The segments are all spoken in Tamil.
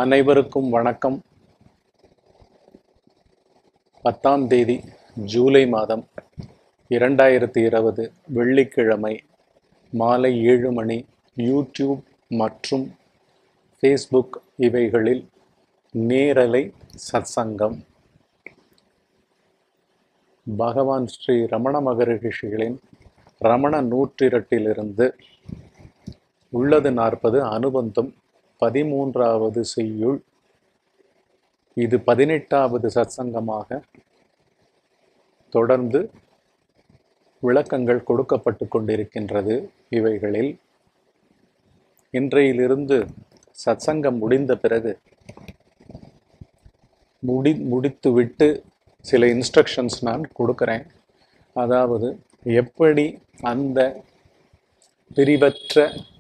அனைவருக்கும் வணக்கம் பத்தாம் தேதி ஜூலை மாதம் இரண்டாயிரத்தி இருபது வெள்ளிக்கிழமை மாலை ஏழு மணி யூடியூப் மற்றும் ஃபேஸ்புக் இவைகளில் நேரலை சத்சங்கம் பகவான் ஸ்ரீ ரமண மகரிஷிகளின் ரமண நூற்றிரட்டிலிருந்து உள்ளது நாற்பது அனுபந்தம் பதிமூன்றாவது செய்யுள் இது பதினெட்டாவது சத்சங்கமாக தொடர்ந்து விளக்கங்கள் கொடுக்கப்பட்டு கொண்டிருக்கின்றது இவைகளில் இன்றையிலிருந்து சத்சங்கம் முடிந்த பிறகு முடி முடித்துவிட்டு சில இன்ஸ்ட்ரக்ஷன்ஸ் நான் கொடுக்குறேன் அதாவது எப்படி அந்த பிரிவற்ற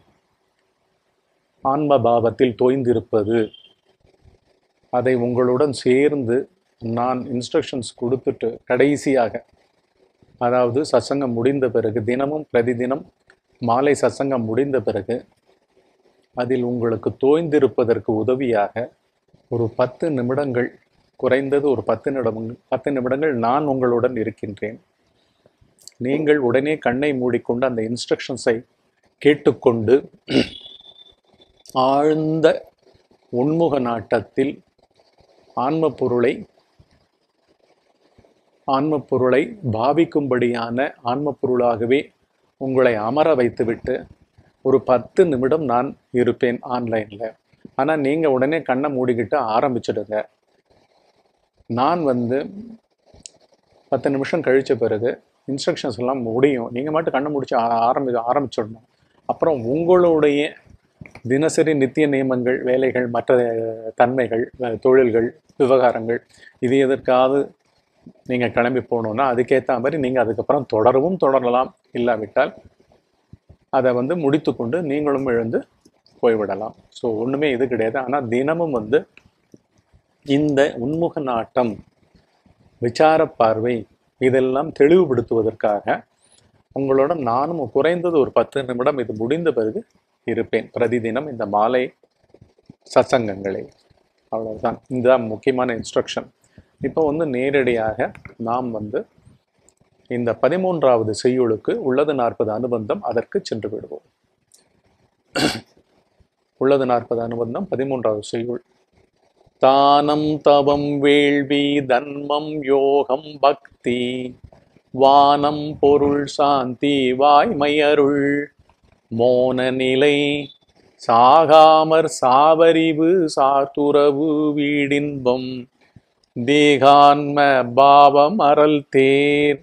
ஆன்ம பாவத்தில் தோய்ந்திருப்பது அதை உங்களுடன் சேர்ந்து நான் இன்ஸ்ட்ரக்ஷன்ஸ் கொடுத்துட்டு கடைசியாக அதாவது சத்சங்கம் முடிந்த பிறகு தினமும் பிரதிதினம் மாலை சத்சங்கம் முடிந்த பிறகு அதில் உங்களுக்கு தோய்ந்திருப்பதற்கு உதவியாக ஒரு பத்து நிமிடங்கள் குறைந்தது ஒரு பத்து நிமிடங்கள் பத்து நிமிடங்கள் நான் உங்களுடன் இருக்கின்றேன் நீங்கள் உடனே கண்ணை மூடிக்கொண்டு அந்த இன்ஸ்ட்ரக்ஷன்ஸை கேட்டுக்கொண்டு ஆழ்ந்த உண்முக நாட்டத்தில் ஆன்ம பொருளை ஆன்ம பொருளை பாவிக்கும்படியான ஆன்ம பொருளாகவே உங்களை அமர வைத்துவிட்டு ஒரு பத்து நிமிடம் நான் இருப்பேன் ஆன்லைனில் ஆனால் நீங்கள் உடனே கண்ணை மூடிக்கிட்டு ஆரம்பிச்சிடுங்க நான் வந்து பத்து நிமிஷம் கழித்த பிறகு இன்ஸ்ட்ரக்ஷன்ஸ் எல்லாம் முடியும் நீங்கள் மட்டும் கண்ணை முடிச்சு ஆ- ஆரம்பி ஆரம்பிச்சிடணும் அப்புறம் உங்களுடைய தினசரி நித்திய நியமங்கள் வேலைகள் மற்ற அஹ், தன்மைகள் அஹ், தொழில்கள் விவகாரங்கள் இது எதற்காவது நீங்கள் கிளம்பி போகணுன்னா அதுக்கேற்ற மாதிரி நீங்கள் அதுக்கப்புறம் தொடரவும் தொடரலாம் இல்லாவிட்டால் அதை வந்து முடித்துக்கொண்டு நீங்களும் எழுந்து போய்விடலாம் ஸோ ஒன்றுமே இது கிடையாது ஆனால் தினமும் வந்து இந்த உன்முக நாட்டம் விசார பார்வை இதெல்லாம் தெளிவுபடுத்துவதற்காக உங்களோட நானும் குறைந்தது ஒரு பத்து நிமிடம் இது முடிந்த பிறகு இருப்பேன் பிரதிதினம் இந்த மாலை சத்சங்கங்களில் அவ்வளவுதான் இதுதான் முக்கியமான இன்ஸ்ட்ரக்ஷன் இப்போ வந்து நேரடியாக நாம் வந்து இந்த பதிமூன்றாவது செய்யுளுக்கு உள்ளது நாற்பது அனுபந்தம் அதற்கு சென்று விடுவோம் உள்ளது நாற்பது அனுபந்தம் பதிமூன்றாவது செய்யுள் தானம் தவம் வேள்வி தன்மம் யோகம் பக்தி வானம் பொருள் சாந்தி வாய்மையருள் மோன நிலை சாகாமற் சாவரிவு சாத்துறவு வீடின்பம் தேகான்ம பாவம் அறல் தேர்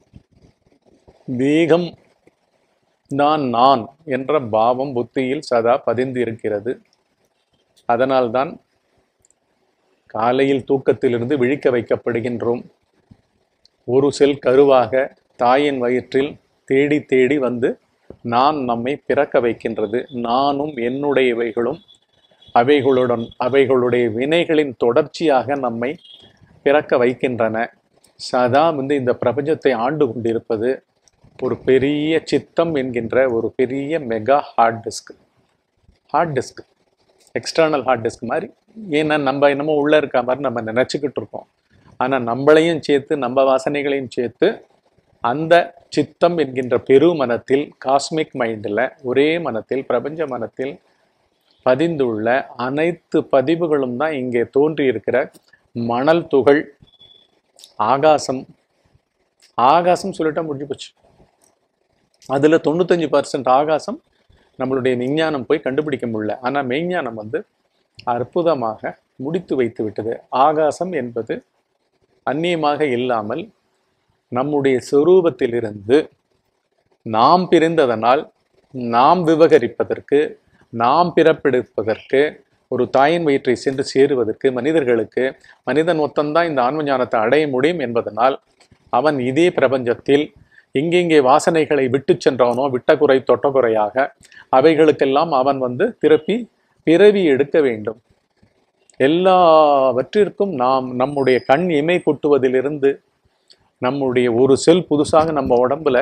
தேகம் தான் நான் என்ற பாவம் புத்தியில் சதா பதிந்து இருக்கிறது அதனால்தான் காலையில் தூக்கத்திலிருந்து விழிக்க வைக்கப்படுகின்றோம் ஒரு செல் கருவாக தாயின் வயிற்றில் தேடி தேடி வந்து நான் நம்மை பிறக்க வைக்கின்றது நானும் என்னுடையவைகளும் அவைகளுடன் அவைகளுடைய வினைகளின் தொடர்ச்சியாக நம்மை பிறக்க வைக்கின்றன சதா வந்து இந்த பிரபஞ்சத்தை ஆண்டு கொண்டிருப்பது ஒரு பெரிய சித்தம் என்கின்ற ஒரு பெரிய mega hard disk hard disk external hard disk மாதிரி ஏன்னா நம்ம என்னமோ உள்ள இருக்க மாதிரி நம்ம நினச்சிக்கிட்டு இருக்கோம் ஆனால் நம்மளையும் சேர்த்து நம்ம வாசனைகளையும் சேர்த்து அந்த சித்தம் என்கின்ற பெரு மனத்தில் காஸ்மிக் மைண்டில் ஒரே மனத்தில் பிரபஞ்ச மனத்தில் பதிந்துள்ள அனைத்து பதிவுகளும் தான் இங்கே தோன்றி இருக்கிற மணல் துகள் ஆகாசம் ஆகாசம் சொல்லிட்டா முடிஞ்சு போச்சு அதில் தொண்ணூத்தஞ்சு பர்சன்ட் ஆகாசம் நம்மளுடைய விஞ்ஞானம் போய் கண்டுபிடிக்க முடியல ஆனால் மெய்ஞானம் வந்து அற்புதமாக முடித்து வைத்து விட்டது ஆகாசம் என்பது அந்நியமாக இல்லாமல் நம்முடைய சொரூபத்திலிருந்து நாம் பிரிந்ததனால் நாம் விவகரிப்பதற்கு நாம் பிறப்பெடுப்பதற்கு ஒரு தாயின் வயிற்றை சென்று சேருவதற்கு மனிதர்களுக்கு மனிதன் மொத்தம்தான் இந்த ஆன்ம ஞானத்தை அடைய முடியும் என்பதனால் அவன் இதே பிரபஞ்சத்தில் எங்கெங்கே வாசனைகளை விட்டு சென்றவனோ விட்ட குறை தொட்ட குறையாக அவைகளுக்கெல்லாம் அவன் வந்து திருப்பி பிறவி எடுக்க வேண்டும் எல்லாவற்றிற்கும் நாம் நம்முடைய கண் இமை கொட்டுவதிலிருந்து நம்முடைய ஒரு செல் புதுசாக நம்ம உடம்புல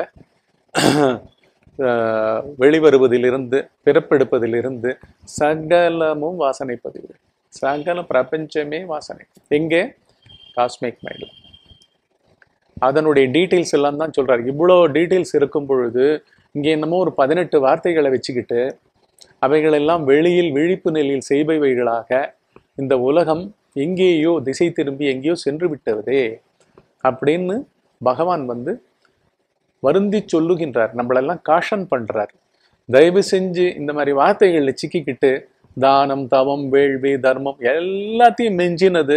அஹ், வெளிவருவதிலிருந்து பிறப்பெடுப்பதிலிருந்து சகலமும் வாசனை பதிவு சகல பிரபஞ்சமே வாசனை எங்கே காஸ்மிக் மைண்ட்ல அதனுடைய டீட்டெயில்ஸ் எல்லாம் தான் சொல்றாரு இவ்வளோ டீட்டெயில்ஸ் இருக்கும் பொழுது இங்கே என்னமோ ஒரு பதினெட்டு வார்த்தைகளை வச்சுக்கிட்டு அவைகளெல்லாம் வெளியில் விழிப்பு நிலையில் செய்பவைகளாக இந்த உலகம் எங்கேயோ திசை திரும்பி எங்கேயோ சென்று விட்டதே அப்படின்னு பகவான் வந்து வருந்தி சொல்லுகின்றார் நம்மளெல்லாம் காஷன் பண்றார் தயவு செஞ்சு இந்த மாதிரி வார்த்தைகளில் சிக்கிக்கிட்டு தானம் தவம் வேள்வி தர்மம் எல்லாத்தையும் மிஞ்சினது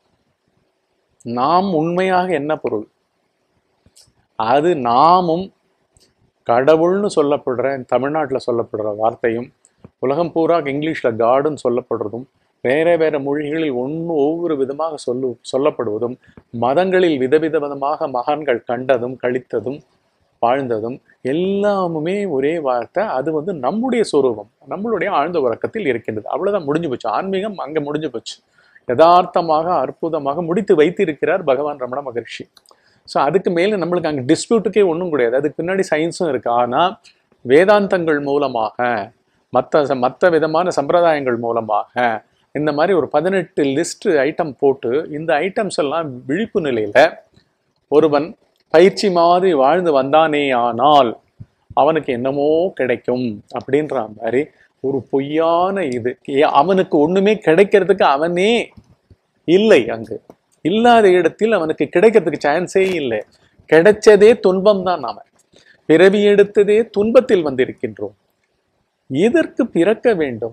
நாம் உண்மையாக என்ன பொருள் அது நாமும் கடவுள்னு சொல்லப்படுற தமிழ்நாட்டில் சொல்லப்படுற வார்த்தையும் உலகம் பூரா இங்கிலீஷில் காடுன்னு சொல்லப்படுறதும் வேற வேற மொழிகளில் ஒன்று ஒவ்வொரு விதமாக சொல்லு சொல்லப்படுவதும் மதங்களில் விதவித விதமாக மகான்கள் கண்டதும் கழித்ததும் வாழ்ந்ததும் எல்லாமுமே ஒரே வார்த்தை அது வந்து நம்முடைய சொரூபம் நம்மளுடைய ஆழ்ந்த உறக்கத்தில் இருக்கின்றது அவ்வளவுதான் முடிஞ்சு போச்சு ஆன்மீகம் அங்க முடிஞ்சு போச்சு யதார்த்தமாக அற்புதமாக முடித்து வைத்திருக்கிறார் பகவான் ரமண மகரிஷி ஸோ அதுக்கு மேலே நம்மளுக்கு அங்கே டிஸ்பியூட்டுக்கே ஒன்றும் கிடையாது அதுக்கு பின்னாடி சயின்ஸும் இருக்கு ஆனால் வேதாந்தங்கள் மூலமாக மற்ற மற்ற விதமான சம்பிரதாயங்கள் மூலமாக இந்த மாதிரி ஒரு பதினெட்டு லிஸ்ட் ஐட்டம் போட்டு இந்த ஐட்டம்ஸ் எல்லாம் விழிப்பு நிலையில ஒருவன் பயிற்சி மாதிரி வாழ்ந்து வந்தானே ஆனால் அவனுக்கு என்னமோ கிடைக்கும் அப்படின்ற மாதிரி ஒரு பொய்யான இது ஏ- அவனுக்கு ஒண்ணுமே கிடைக்கிறதுக்கு அவனே இல்லை அங்கு இல்லாத இடத்தில் அவனுக்கு கிடைக்கிறதுக்கு சான்ஸே இல்லை கிடைச்சதே துன்பம் தான் நாம பிறவி எடுத்ததே துன்பத்தில் வந்திருக்கின்றோம் எதற்கு பிறக்க வேண்டும்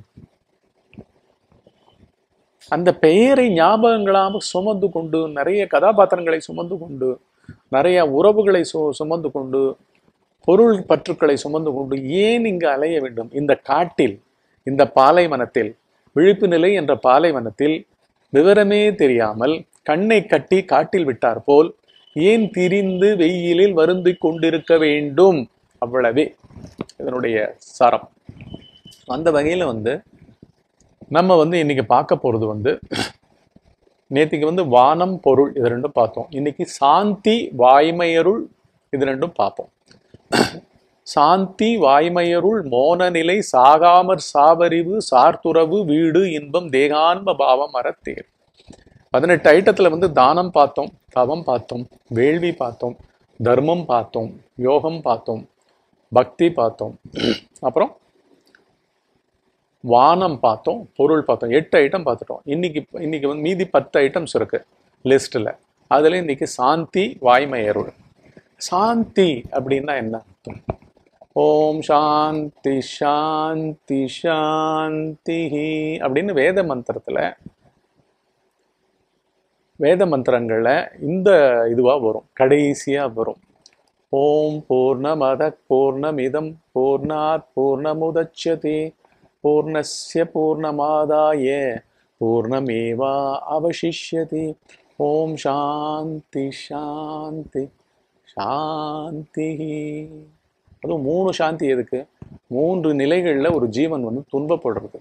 அந்த பெயரை ஞாபகங்களாக சுமந்து கொண்டு நிறைய கதாபாத்திரங்களை சுமந்து கொண்டு நிறைய உறவுகளை சு சுமந்து கொண்டு பொருள் பற்றுக்களை சுமந்து கொண்டு ஏன் இங்கு அலைய வேண்டும் இந்த காட்டில் இந்த பாலைவனத்தில் விழிப்பு நிலை என்ற பாலைவனத்தில் விவரமே தெரியாமல் கண்ணை கட்டி காட்டில் விட்டார் போல் ஏன் திரிந்து வெயிலில் வருந்திக் கொண்டிருக்க வேண்டும் அவ்வளவே இதனுடைய சாரம் அந்த வகையில வந்து நம்ம வந்து இன்னைக்கு பார்க்க போறது வந்து நேத்திக்கு வந்து வானம் பொருள் இது ரெண்டும் பார்த்தோம் இன்னைக்கு சாந்தி வாய்மையருள் இது ரெண்டும் பார்ப்போம் சாந்தி வாய்மையருள் மோன நிலை சாகாமற் சாவறிவு சார்துறவு வீடு இன்பம் தேகான்ம பாவம் அறத்தேர் பதினெட்டு ஐட்டத்துல வந்து தானம் பார்த்தோம் தவம் பார்த்தோம் வேள்வி பார்த்தோம் தர்மம் பார்த்தோம் யோகம் பார்த்தோம் பக்தி பார்த்தோம் அப்புறம் வானம் பார்த்தோம் பொருள் பார்த்தோம் எட்டு ஐட்டம் பார்த்துட்டோம் இன்னைக்கு இன்னைக்கு வந்து மீதி பத்து ஐட்டம்ஸ் இருக்கு லிஸ்ட்ல அதுல இன்னைக்கு சாந்தி வாய்மை அருள் சாந்தி அப்படின்னா என்ன அர்த்தம் ஓம் சாந்தி சாந்தி சாந்தி அப்படின்னு வேத மந்திரத்துல வேத மந்திரங்கள்ல இந்த இதுவா வரும் கடைசியா வரும் ஓம் பூர்ணமத பூர்ணமிதம் பூர்ணாத் பூர்ணமுதட்சதே பூர்ணஸ்ய பூர்ணமாதாய பூர்ணமேவா அவசிஷ்யதி ஓம் சாந்தி சாந்தி சாந்தி அதுவும் மூணு சாந்தி எதுக்கு மூன்று நிலைகள்ல ஒரு ஜீவன் வந்து துன்பப்படுறது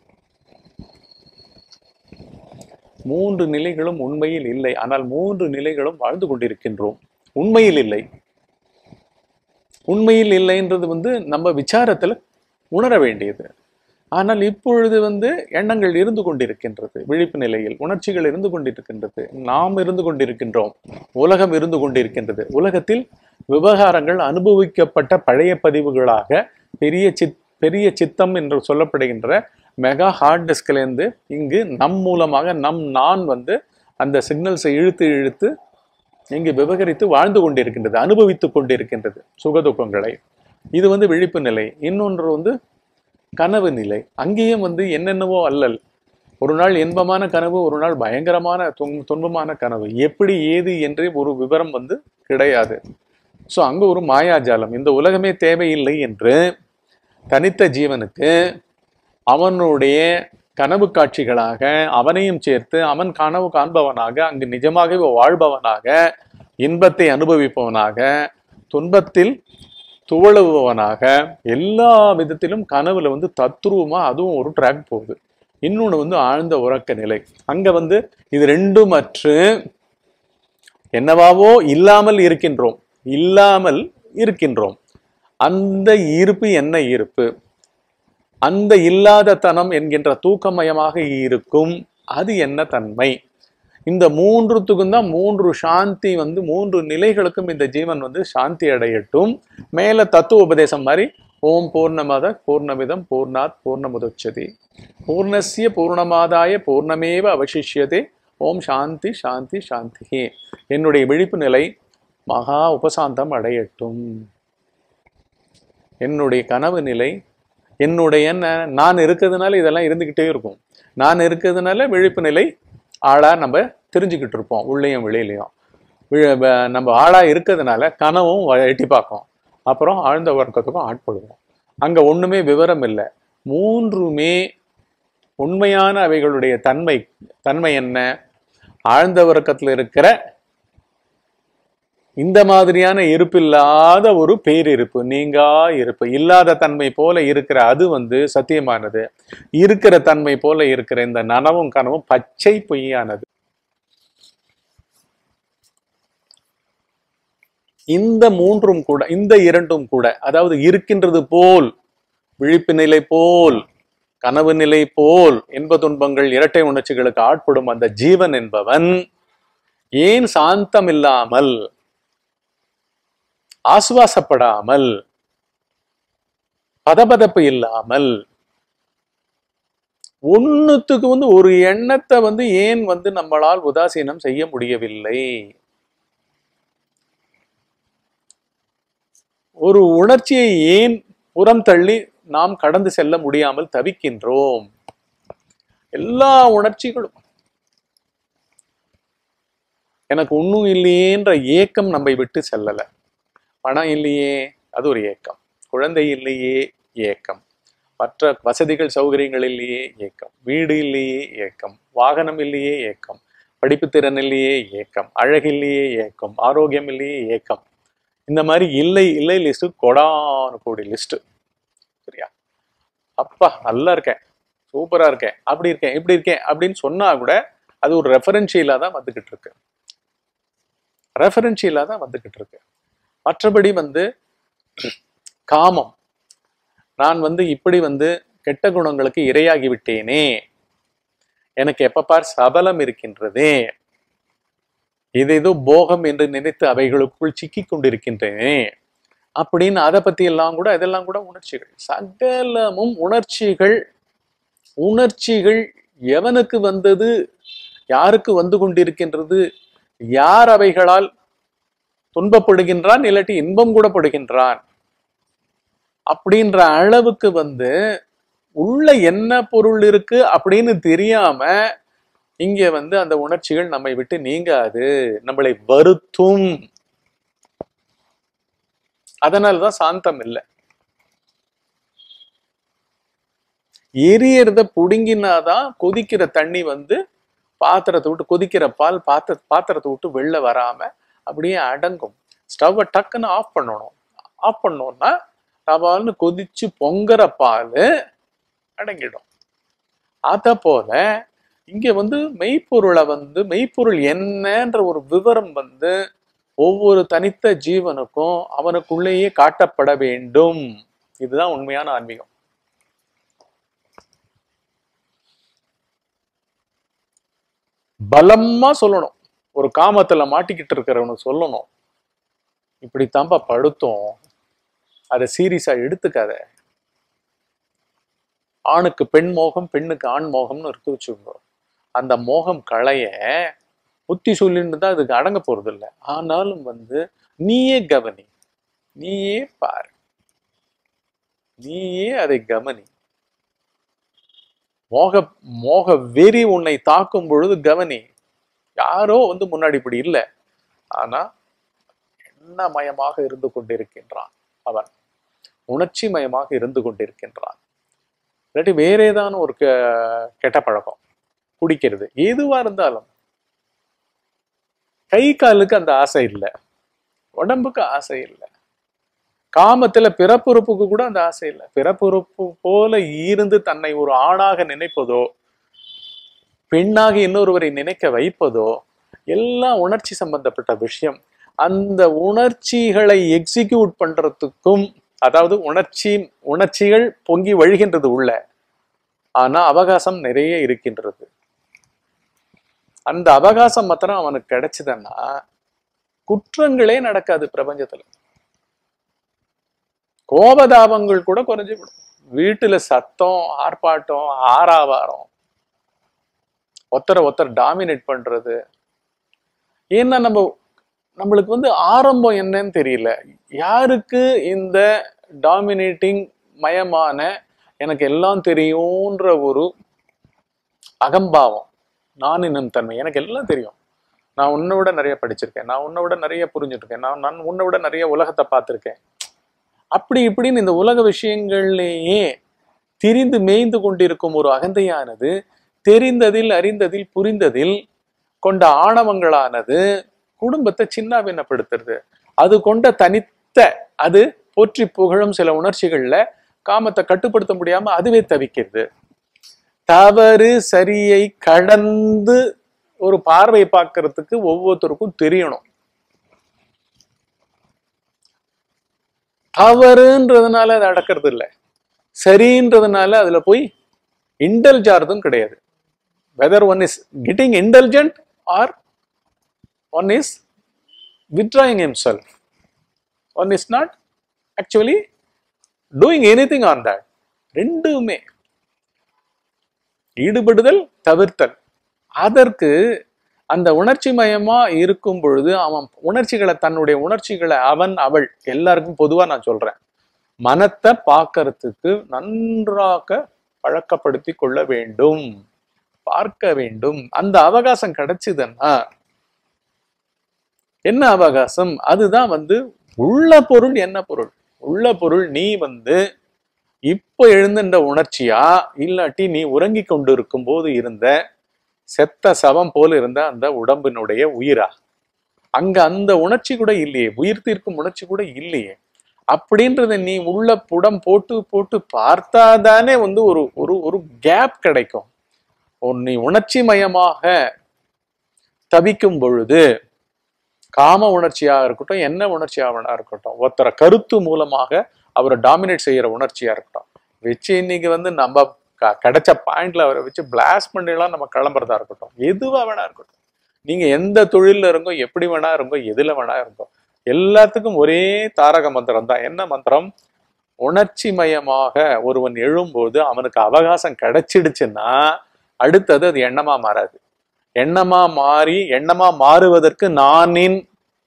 மூன்று நிலைகளும் உண்மையில் இல்லை ஆனால் மூன்று நிலைகளும் வாழ்ந்து கொண்டிருக்கின்றோம் உண்மையில் இல்லை உண்மையில் இல்லைன்றது வந்து நம்ம விசாரத்துல உணர வேண்டியது ஆனால் இப்பொழுது வந்து எண்ணங்கள் இருந்து கொண்டிருக்கின்றது விழிப்பு நிலையில் உணர்ச்சிகள் இருந்து கொண்டிருக்கின்றது நாம் இருந்து கொண்டிருக்கின்றோம் உலகம் இருந்து கொண்டிருக்கின்றது உலகத்தில் விவகாரங்கள் அனுபவிக்கப்பட்ட பழைய பதிவுகளாக பெரிய சித் பெரிய சித்தம் என்று சொல்லப்படுகின்ற மெகா ஹார்ட் டிஸ்க்லேருந்து இங்கு நம் மூலமாக நம் நான் வந்து அந்த சிக்னல்ஸை இழுத்து இழுத்து இங்கு விவகரித்து வாழ்ந்து கொண்டிருக்கின்றது அனுபவித்துக் கொண்டிருக்கின்றது சுகதுக்கங்களை இது வந்து விழிப்பு நிலை இன்னொன்று வந்து கனவு நிலை அங்கேயும் வந்து என்னென்னவோ அல்லல் ஒரு நாள் இன்பமான கனவு ஒரு நாள் பயங்கரமான துன் துன்பமான கனவு எப்படி ஏது என்றே ஒரு விவரம் வந்து கிடையாது ஸோ அங்க ஒரு மாயாஜாலம் இந்த உலகமே தேவையில்லை என்று தனித்த ஜீவனுக்கு அவனுடைய கனவு காட்சிகளாக அவனையும் சேர்த்து அவன் கனவு காண்பவனாக அங்கு நிஜமாகவே வாழ்பவனாக இன்பத்தை அனுபவிப்பவனாக துன்பத்தில் துவழுபவனாக எல்லா விதத்திலும் கனவுல வந்து தத்ரூபமா அதுவும் ஒரு ட்ராக் போகுது இன்னொன்று வந்து ஆழ்ந்த உறக்க நிலை அங்க வந்து இது ரெண்டும் அற்று என்னவாவோ இல்லாமல் இருக்கின்றோம் இல்லாமல் இருக்கின்றோம் அந்த இருப்பு என்ன இருப்பு அந்த இல்லாத தனம் என்கின்ற தூக்கமயமாக இருக்கும் அது என்ன தன்மை இந்த மூன்றுத்துக்கும் தான் மூன்று சாந்தி வந்து மூன்று நிலைகளுக்கும் இந்த ஜீவன் வந்து சாந்தி அடையட்டும் மேல தத்துவ உபதேசம் மாதிரி ஓம் பூர்ணமத பூர்ணமிதம் பூர்ணாத் பூர்ணமுதச்சதி பூர்ணஸ்ய பூர்ணமாதாய பூர்ணமேவ அவசிஷ்யதே ஓம் சாந்தி சாந்தி சாந்தி என்னுடைய விழிப்பு நிலை மகா உபசாந்தம் அடையட்டும் என்னுடைய கனவு நிலை என்னுடைய ந- நான் இருக்கிறதுனால இதெல்லாம் இருந்துக்கிட்டே இருக்கும் நான் இருக்கிறதுனால விழிப்பு நிலை ஆளா நம்ம தெரிஞ்சுக்கிட்டு இருப்போம் உள்ளேயும் வெளியிலையும் வி- வ- நம்ம ஆளா இருக்கிறதுனால கனவும் வ- எட்டி பார்க்கும் அப்புறம் ஆழ்ந்த வர்க்கத்துக்கும் ஆட்படுவோம் அங்க ஒண்ணுமே விவரம் இல்லை மூன்றுமே உண்மையான அவைகளுடைய தன்மை தன்மை என்ன ஆழ்ந்த வர்க்கத்துல இருக்கிற இந்த மாதிரியான இருப்பில்லாத ஒரு பேரிருப்பு நீங்கா இருப்பு இல்லாத தன்மை போல இருக்கிற அது வந்து சத்தியமானது இருக்கிற தன்மை போல இருக்கிற இந்த நனவும் கனவும் பச்சை பொய்யானது இந்த மூன்றும் கூட இந்த இரண்டும் கூட அதாவது இருக்கின்றது போல் விழிப்பு நிலை போல் கனவு நிலை போல் இன்ப துன்பங்கள் இரட்டை உணர்ச்சிகளுக்கு ஆட்படும் அந்த ஜீவன் என்பவன் ஏன் சாந்தம் இல்லாமல் ஆசுவாசப்படாமல் பதபதப்பு இல்லாமல் ஒண்ணுத்துக்கு வந்து ஒரு எண்ணத்தை வந்து ஏன் வந்து நம்மளால் உதாசீனம் செய்ய முடியவில்லை ஒரு உணர்ச்சியை ஏன் புறம் தள்ளி நாம் கடந்து செல்ல முடியாமல் தவிக்கின்றோம் எல்லா உணர்ச்சிகளும் எனக்கு ஒண்ணும் இல்லையேன்ற ஏக்கம் நம்மை விட்டு செல்லல பணம் இல்லையே அது ஒரு ஏக்கம் குழந்தை இல்லையே ஏக்கம் மற்ற வசதிகள் சௌகரியங்கள் இல்லையே ஏக்கம் வீடு இல்லையே ஏக்கம் வாகனம் இல்லையே ஏக்கம் படிப்பு திறன் இல்லையே ஏக்கம் அழகு இல்லையே ஏக்கம் ஆரோக்கியம் இல்லையே ஏக்கம் இந்த மாதிரி இல்லை இல்லை லிஸ்ட் கொடான கோடி லிஸ்ட் சரியா அப்பா நல்லா இருக்கேன் சூப்பரா இருக்கேன் அப்படி இருக்கேன் இப்படி இருக்கேன் அப்படின்னு சொன்னா கூட அது ஒரு ரெஃபரன்ஷியலா தான் வந்துகிட்டு இருக்கு ரெஃபரன்ஷியலா தான் வந்துகிட்டு இருக்கு மற்றபடி வந்து காமம் நான் வந்து இப்படி வந்து கெட்ட குணங்களுக்கு இரையாகி விட்டேனே எனக்கு எப்ப பார் சபலம் இருக்கின்றதே இது ஏதோ போகம் என்று நினைத்து அவைகளுக்குள் சிக்கிக் கொண்டிருக்கின்றேனே அப்படின்னு அதை பத்தி எல்லாம் கூட இதெல்லாம் கூட உணர்ச்சிகள் சகலமும் உணர்ச்சிகள் உணர்ச்சிகள் எவனுக்கு வந்தது யாருக்கு வந்து கொண்டிருக்கின்றது யார் அவைகளால் துன்பப்படுகின்றான் இல்லாட்டி இன்பம் கூட படுகின்றான் அப்படின்ற அளவுக்கு வந்து உள்ள என்ன பொருள் இருக்கு அப்படின்னு தெரியாம இங்க வந்து அந்த உணர்ச்சிகள் நம்மை விட்டு நீங்காது நம்மளை வருத்தும் அதனாலதான் சாந்தம் இல்லை எரியறத புடுங்கினாதான் கொதிக்கிற தண்ணி வந்து பாத்திரத்தை விட்டு கொதிக்கிற பால் பாத்திர பாத்திரத்தை விட்டு வெளில வராம அப்படியே அடங்கும் ஸ்டவ்வை டக்குன்னு ஆஃப் பண்ணணும் ஆஃப் பண்ணோம்னா டபால்னு கொதிச்சு பொங்குற பால் அடங்கிடும் அத போல இங்க வந்து மெய்ப்பொருளை வந்து மெய்ப்பொருள் என்னன்ற ஒரு விவரம் வந்து ஒவ்வொரு தனித்த ஜீவனுக்கும் அவனுக்குள்ளேயே காட்டப்பட வேண்டும் இதுதான் உண்மையான ஆன்மீகம் பலமா சொல்லணும் ஒரு காமத்துல மாட்டிக்கிட்டு இருக்கிறவனுக்கு சொல்லணும் இப்படித்தான்பா படுத்தோம் அதை சீரியஸா எடுத்துக்காத ஆணுக்கு பெண் மோகம் பெண்ணுக்கு ஆண் மோகம்னு இருக்கு வச்சுக்கோங்க அந்த மோகம் களைய புத்தி சொல்லிட்டு தான் அதுக்கு அடங்க போறது இல்லை ஆனாலும் வந்து நீயே கவனி நீயே பாரு நீயே அதை கவனி மோக மோக வெறி உன்னை தாக்கும் பொழுது கவனி யாரோ வந்து முன்னாடி இப்படி இல்லை ஆனா எண்ணமயமாக இருந்து கொண்டிருக்கின்றான் அவன் உணர்ச்சி மயமாக இருந்து கொண்டிருக்கின்றான் இல்லாட்டி வேற ஏதான ஒரு கெ- கெட்ட பழக்கம் குடிக்கிறது எதுவா இருந்தாலும் கை காலுக்கு அந்த ஆசை இல்லை உடம்புக்கு ஆசை இல்லை காமத்துல பிறப்புறுப்புக்கு கூட அந்த ஆசை இல்லை பிறப்புறுப்பு போல இருந்து தன்னை ஒரு ஆணாக நினைப்பதோ பெண்ணாக இன்னொருவரை நினைக்க வைப்பதோ எல்லாம் உணர்ச்சி சம்பந்தப்பட்ட விஷயம் அந்த உணர்ச்சிகளை எக்ஸிக்யூட் பண்றதுக்கும் அதாவது உணர்ச்சி உணர்ச்சிகள் பொங்கி வழிகின்றது உள்ள ஆனா அவகாசம் நிறைய இருக்கின்றது அந்த அவகாசம் மாத்திரம் அவனுக்கு கிடைச்சதுன்னா குற்றங்களே நடக்காது பிரபஞ்சத்துல கோபதாபங்கள் கூட குறைஞ்சு விடும் வீட்டுல சத்தம் ஆர்ப்பாட்டம் ஆறாவாரம் ஒருத்தரை ஒருத்தர் டாமினேட் பண்றது ஏன்னா நம்ம நம்மளுக்கு வந்து ஆரம்பம் என்னன்னு தெரியல யாருக்கு இந்த டாமினேட்டிங் மயமான எனக்கு எல்லாம் தெரியும்ன்ற ஒரு அகம்பாவம் நான் இன்னும் தன்மை எனக்கு எல்லாம் தெரியும் நான் உன்னை விட நிறைய படிச்சிருக்கேன் நான் உன்னை விட நிறைய புரிஞ்சுட்டு நான் நான் உன்னை விட நிறைய உலகத்தை பார்த்துருக்கேன் அப்படி இப்படின்னு இந்த உலக விஷயங்கள்லேயே திரிந்து மேய்ந்து கொண்டிருக்கும் ஒரு அகந்தையானது தெரிந்ததில் அறிந்ததில் புரிந்ததில் கொண்ட ஆணவங்களானது குடும்பத்தை சின்னாபின்னப்படுத்துறது அது கொண்ட தனித்த அது போற்றி புகழும் சில உணர்ச்சிகள்ல காமத்தை கட்டுப்படுத்த முடியாம அதுவே தவிக்கிறது தவறு சரியை கடந்து ஒரு பார்வை பார்க்கறதுக்கு ஒவ்வொருத்தருக்கும் தெரியணும் தவறுன்றதுனால அதை அடக்கிறது இல்லை சரின்றதுனால அதுல போய் இன்டெல்ஜ் ஆறதும் கிடையாது whether one is getting intelligent or one is withdrawing himself one is not actually doing anything on that ரெண்டுமே ஈடுபடுதல் தவிர்த்தல் அதற்கு அந்த உணர்ச்சி மயமா இருக்கும் பொழுது அவன் உணர்ச்சிகளை தன்னுடைய உணர்ச்சிகளை அவன் அவள் எல்லாருக்கும் பொதுவா நான் சொல்றேன் மனத்தை பார்க்கறதுக்கு நன்றாக பழக்கப்படுத்தி கொள்ள வேண்டும் பார்க்க வேண்டும் அந்த அவகாசம் கிடைச்சதுன்னா என்ன அவகாசம் அதுதான் வந்து உள்ள பொருள் என்ன பொருள் உள்ள பொருள் நீ வந்து இப்ப எழுந்துன்ற உணர்ச்சியா இல்லாட்டி நீ உறங்கி கொண்டு இருக்கும் போது இருந்த செத்த சவம் போல இருந்த அந்த உடம்பினுடைய உயிரா அங்க அந்த உணர்ச்சி கூட இல்லையே உயிர் தீர்க்கும் உணர்ச்சி கூட இல்லையே அப்படின்றத நீ உள்ள புடம் போட்டு போட்டு பார்த்தாதானே வந்து ஒரு ஒரு ஒரு கேப் கிடைக்கும் ஒரு நீ உணர்ச்சி மயமாக தவிக்கும் பொழுது காம உணர்ச்சியா இருக்கட்டும் என்ன உணர்ச்சியாக இருக்கட்டும் ஒருத்தரை கருத்து மூலமாக அவரை டாமினேட் செய்யற உணர்ச்சியா இருக்கட்டும் வச்சு இன்னைக்கு வந்து நம்ம க- கிடைச்ச பாயிண்ட்ல அவரை வச்சு பிளாஸ் பண்ணிலாம் நம்ம கிளம்புறதா இருக்கட்டும் எதுவா வேணா இருக்கட்டும் நீங்க எந்த தொழில்ல இருங்கோ எப்படி வேணா இருங்கோ எதுல வேணா இருங்கோ எல்லாத்துக்கும் ஒரே தாரக மந்திரம் தான் என்ன மந்திரம் உணர்ச்சி மயமாக ஒருவன் எழும்போது அவனுக்கு அவகாசம் கிடைச்சிடுச்சுன்னா அடுத்தது அது எண்ணமா மாறாது எண்ணமா மாறி எண்ணமா மாறுவதற்கு நானின்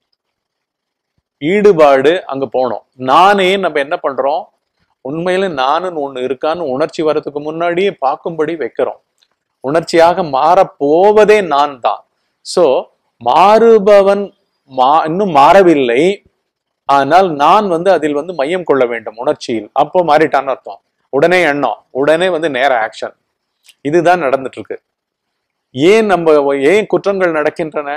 ஈடுபாடு அங்க போனோம் நானே நம்ம என்ன பண்றோம் உண்மையில நானுன்னு ஒண்ணு இருக்கான்னு உணர்ச்சி வர்றதுக்கு முன்னாடியே பார்க்கும்படி வைக்கிறோம் உணர்ச்சியாக மாறப் போவதே நான் தான் சோ மாறுபவன் மா இன்னும் மாறவில்லை ஆனால் நான் வந்து அதில் வந்து மையம் கொள்ள வேண்டும் உணர்ச்சியில் அப்போ மாறிட்டான்னு அர்த்தம் உடனே எண்ணம் உடனே வந்து நேர ஆக்ஷன் இதுதான் நடந்துட்டு இருக்கு ஏன் நம்ம ஏன் குற்றங்கள் நடக்கின்றன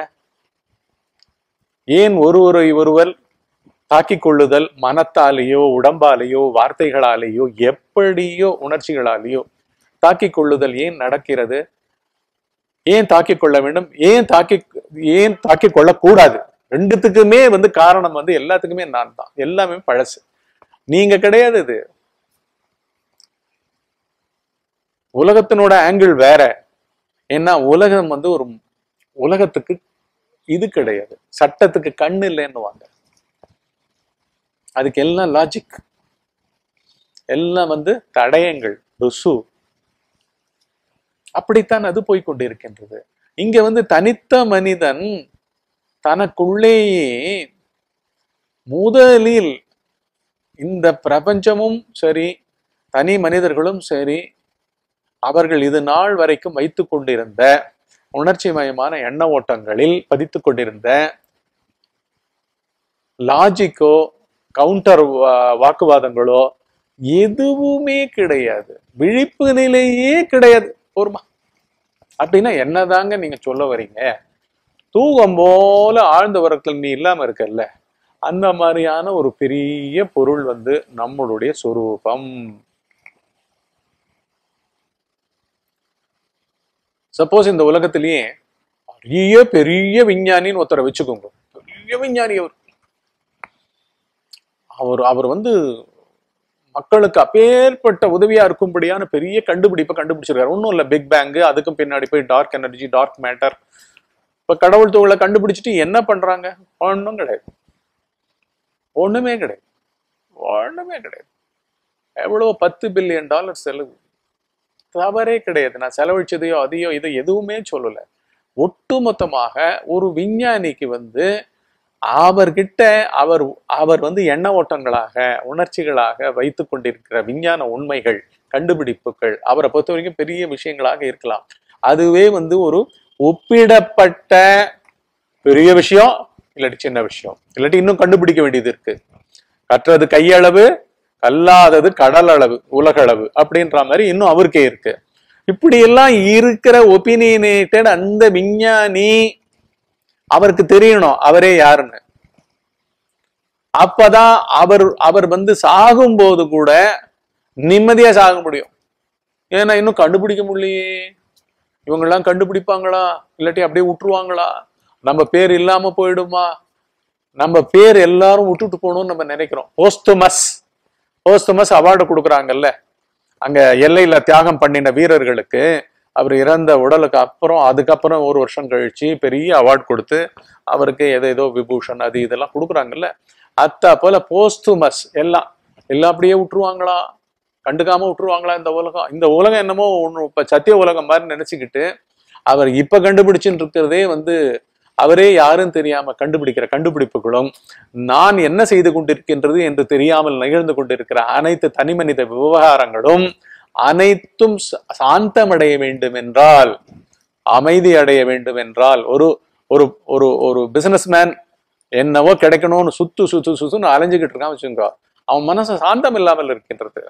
ஏன் ஒருவரை ஒருவர் தாக்கிக் கொள்ளுதல் மனத்தாலேயோ உடம்பாலேயோ வார்த்தைகளாலேயோ எப்படியோ உணர்ச்சிகளாலேயோ தாக்கிக் கொள்ளுதல் ஏன் நடக்கிறது ஏன் தாக்கிக் கொள்ள வேண்டும் ஏன் தாக்கி ஏன் தாக்கிக் கொள்ளக்கூடாது ரெண்டுத்துக்குமே வந்து காரணம் வந்து எல்லாத்துக்குமே நான் தான் எல்லாமே பழசு நீங்க கிடையாது இது உலகத்தினோட ஆங்கிள் வேற ஏன்னா உலகம் வந்து ஒரு உலகத்துக்கு இது கிடையாது சட்டத்துக்கு கண்ணு இல்லைன்னுவாங்க அதுக்கு எல்லாம் லாஜிக் எல்லாம் வந்து தடயங்கள் ருசு அப்படித்தான் அது போய் கொண்டிருக்கின்றது இங்க வந்து தனித்த மனிதன் தனக்குள்ளேயே முதலில் இந்த பிரபஞ்சமும் சரி தனி மனிதர்களும் சரி அவர்கள் இது நாள் வரைக்கும் வைத்துக் கொண்டிருந்த உணர்ச்சி மயமான எண்ண ஓட்டங்களில் பதித்துக் கொண்டிருந்த லாஜிக்கோ கவுண்டர் வாக்குவாதங்களோ எதுவுமே கிடையாது விழிப்பு நிலையே கிடையாது போருமா அப்படின்னா என்னதாங்க நீங்க சொல்ல வர்றீங்க தூக்கம் போல ஆழ்ந்த உறக்கத்தில் நீ இல்லாம இருக்கல்ல அந்த மாதிரியான ஒரு பெரிய பொருள் வந்து நம்மளுடைய சொரூபம் சப்போஸ் இந்த உலகத்திலேயே பெரிய பெரிய விஞ்ஞானின்னு ஒருத்தரை வச்சுக்கோங்க பெரிய விஞ்ஞானி அவர் அவர் அவர் வந்து மக்களுக்கு அப்பேற்பட்ட உதவியா இருக்கும்படியான பெரிய கண்டுபிடிப்பை கண்டுபிடிச்சிருக்காரு ஒன்றும் இல்லை பிக் பேங் அதுக்கும் பின்னாடி போய் டார்க் எனர்ஜி டார்க் மேட்டர் இப்ப கடவுள் தொழிலை கண்டுபிடிச்சிட்டு என்ன பண்றாங்க ஒன்றும் கிடையாது ஒண்ணுமே கிடையாது ஒண்ணுமே கிடையாது எவ்வளவு பத்து பில்லியன் டாலர் செலவு தவறே கிடையாது நான் செலவழிச்சதையோ அதையோ இதை எதுவுமே சொல்லல ஒட்டுமொத்தமாக ஒரு விஞ்ஞானிக்கு வந்து அவர்கிட்ட அவர் அவர் வந்து எண்ண ஓட்டங்களாக உணர்ச்சிகளாக வைத்து கொண்டிருக்கிற விஞ்ஞான உண்மைகள் கண்டுபிடிப்புகள் அவரை பொறுத்த வரைக்கும் பெரிய விஷயங்களாக இருக்கலாம் அதுவே வந்து ஒரு ஒப்பிடப்பட்ட பெரிய விஷயம் இல்லாட்டி சின்ன விஷயம் இல்லாட்டி இன்னும் கண்டுபிடிக்க வேண்டியது இருக்கு கற்றது கையளவு கல்லாதது கடல் அளவு உலக அளவு அப்படின்ற மாதிரி இன்னும் அவருக்கே இருக்கு இப்படி எல்லாம் இருக்கிற ஒபினியனேட்டட் அந்த விஞ்ஞானி அவருக்கு தெரியணும் அவரே யாருன்னு அப்பதான் அவர் அவர் வந்து சாகும்போது கூட நிம்மதியா சாக முடியும் ஏன்னா இன்னும் கண்டுபிடிக்க முடியலையே இவங்கெல்லாம் கண்டுபிடிப்பாங்களா இல்லாட்டி அப்படியே விட்டுருவாங்களா நம்ம பேர் இல்லாம போயிடுமா நம்ம பேர் எல்லாரும் விட்டுட்டு போகணும்னு நம்ம நினைக்கிறோம் போஸ்துமஸ் போஸ்துமஸ் அவார்டு கொடுக்குறாங்கல்ல அங்க எல்லையில தியாகம் பண்ணின வீரர்களுக்கு அவர் இறந்த உடலுக்கு அப்புறம் அதுக்கப்புறம் ஒரு வருஷம் கழிச்சு பெரிய அவார்டு கொடுத்து அவருக்கு எதோ ஏதோ விபூஷன் அது இதெல்லாம் கொடுக்குறாங்கல்ல அத்தா போல போஸ்துமஸ் எல்லாம் எல்லாம் அப்படியே விட்டுருவாங்களா கண்டுக்காம விட்டுருவாங்களா இந்த உலகம் இந்த உலகம் என்னமோ ஒன்று இப்ப சத்திய உலகம் மாதிரி நினைச்சுக்கிட்டு அவர் இப்ப கண்டுபிடிச்சுட்டு இருக்கிறதே வந்து அவரே யாரும் தெரியாம கண்டுபிடிக்கிற கண்டுபிடிப்புகளும் நான் என்ன செய்து கொண்டிருக்கின்றது என்று தெரியாமல் நிகழ்ந்து கொண்டிருக்கிற அனைத்து தனிமனித விவகாரங்களும் அனைத்தும் ச- சாந்தமடைய வேண்டும் என்றால் அமைதி அடைய வேண்டும் என்றால் ஒரு ஒரு ஒரு ஒரு பிசினஸ்மேன் என்னவோ கிடைக்கணும்னு சுத்து சுத்து சுத்துன்னு அலைஞ்சுக்கிட்டு இருக்கான் வச்சுக்கோ அவன் மனசு சாந்தம் இல்லாமல் இருக்கின்றது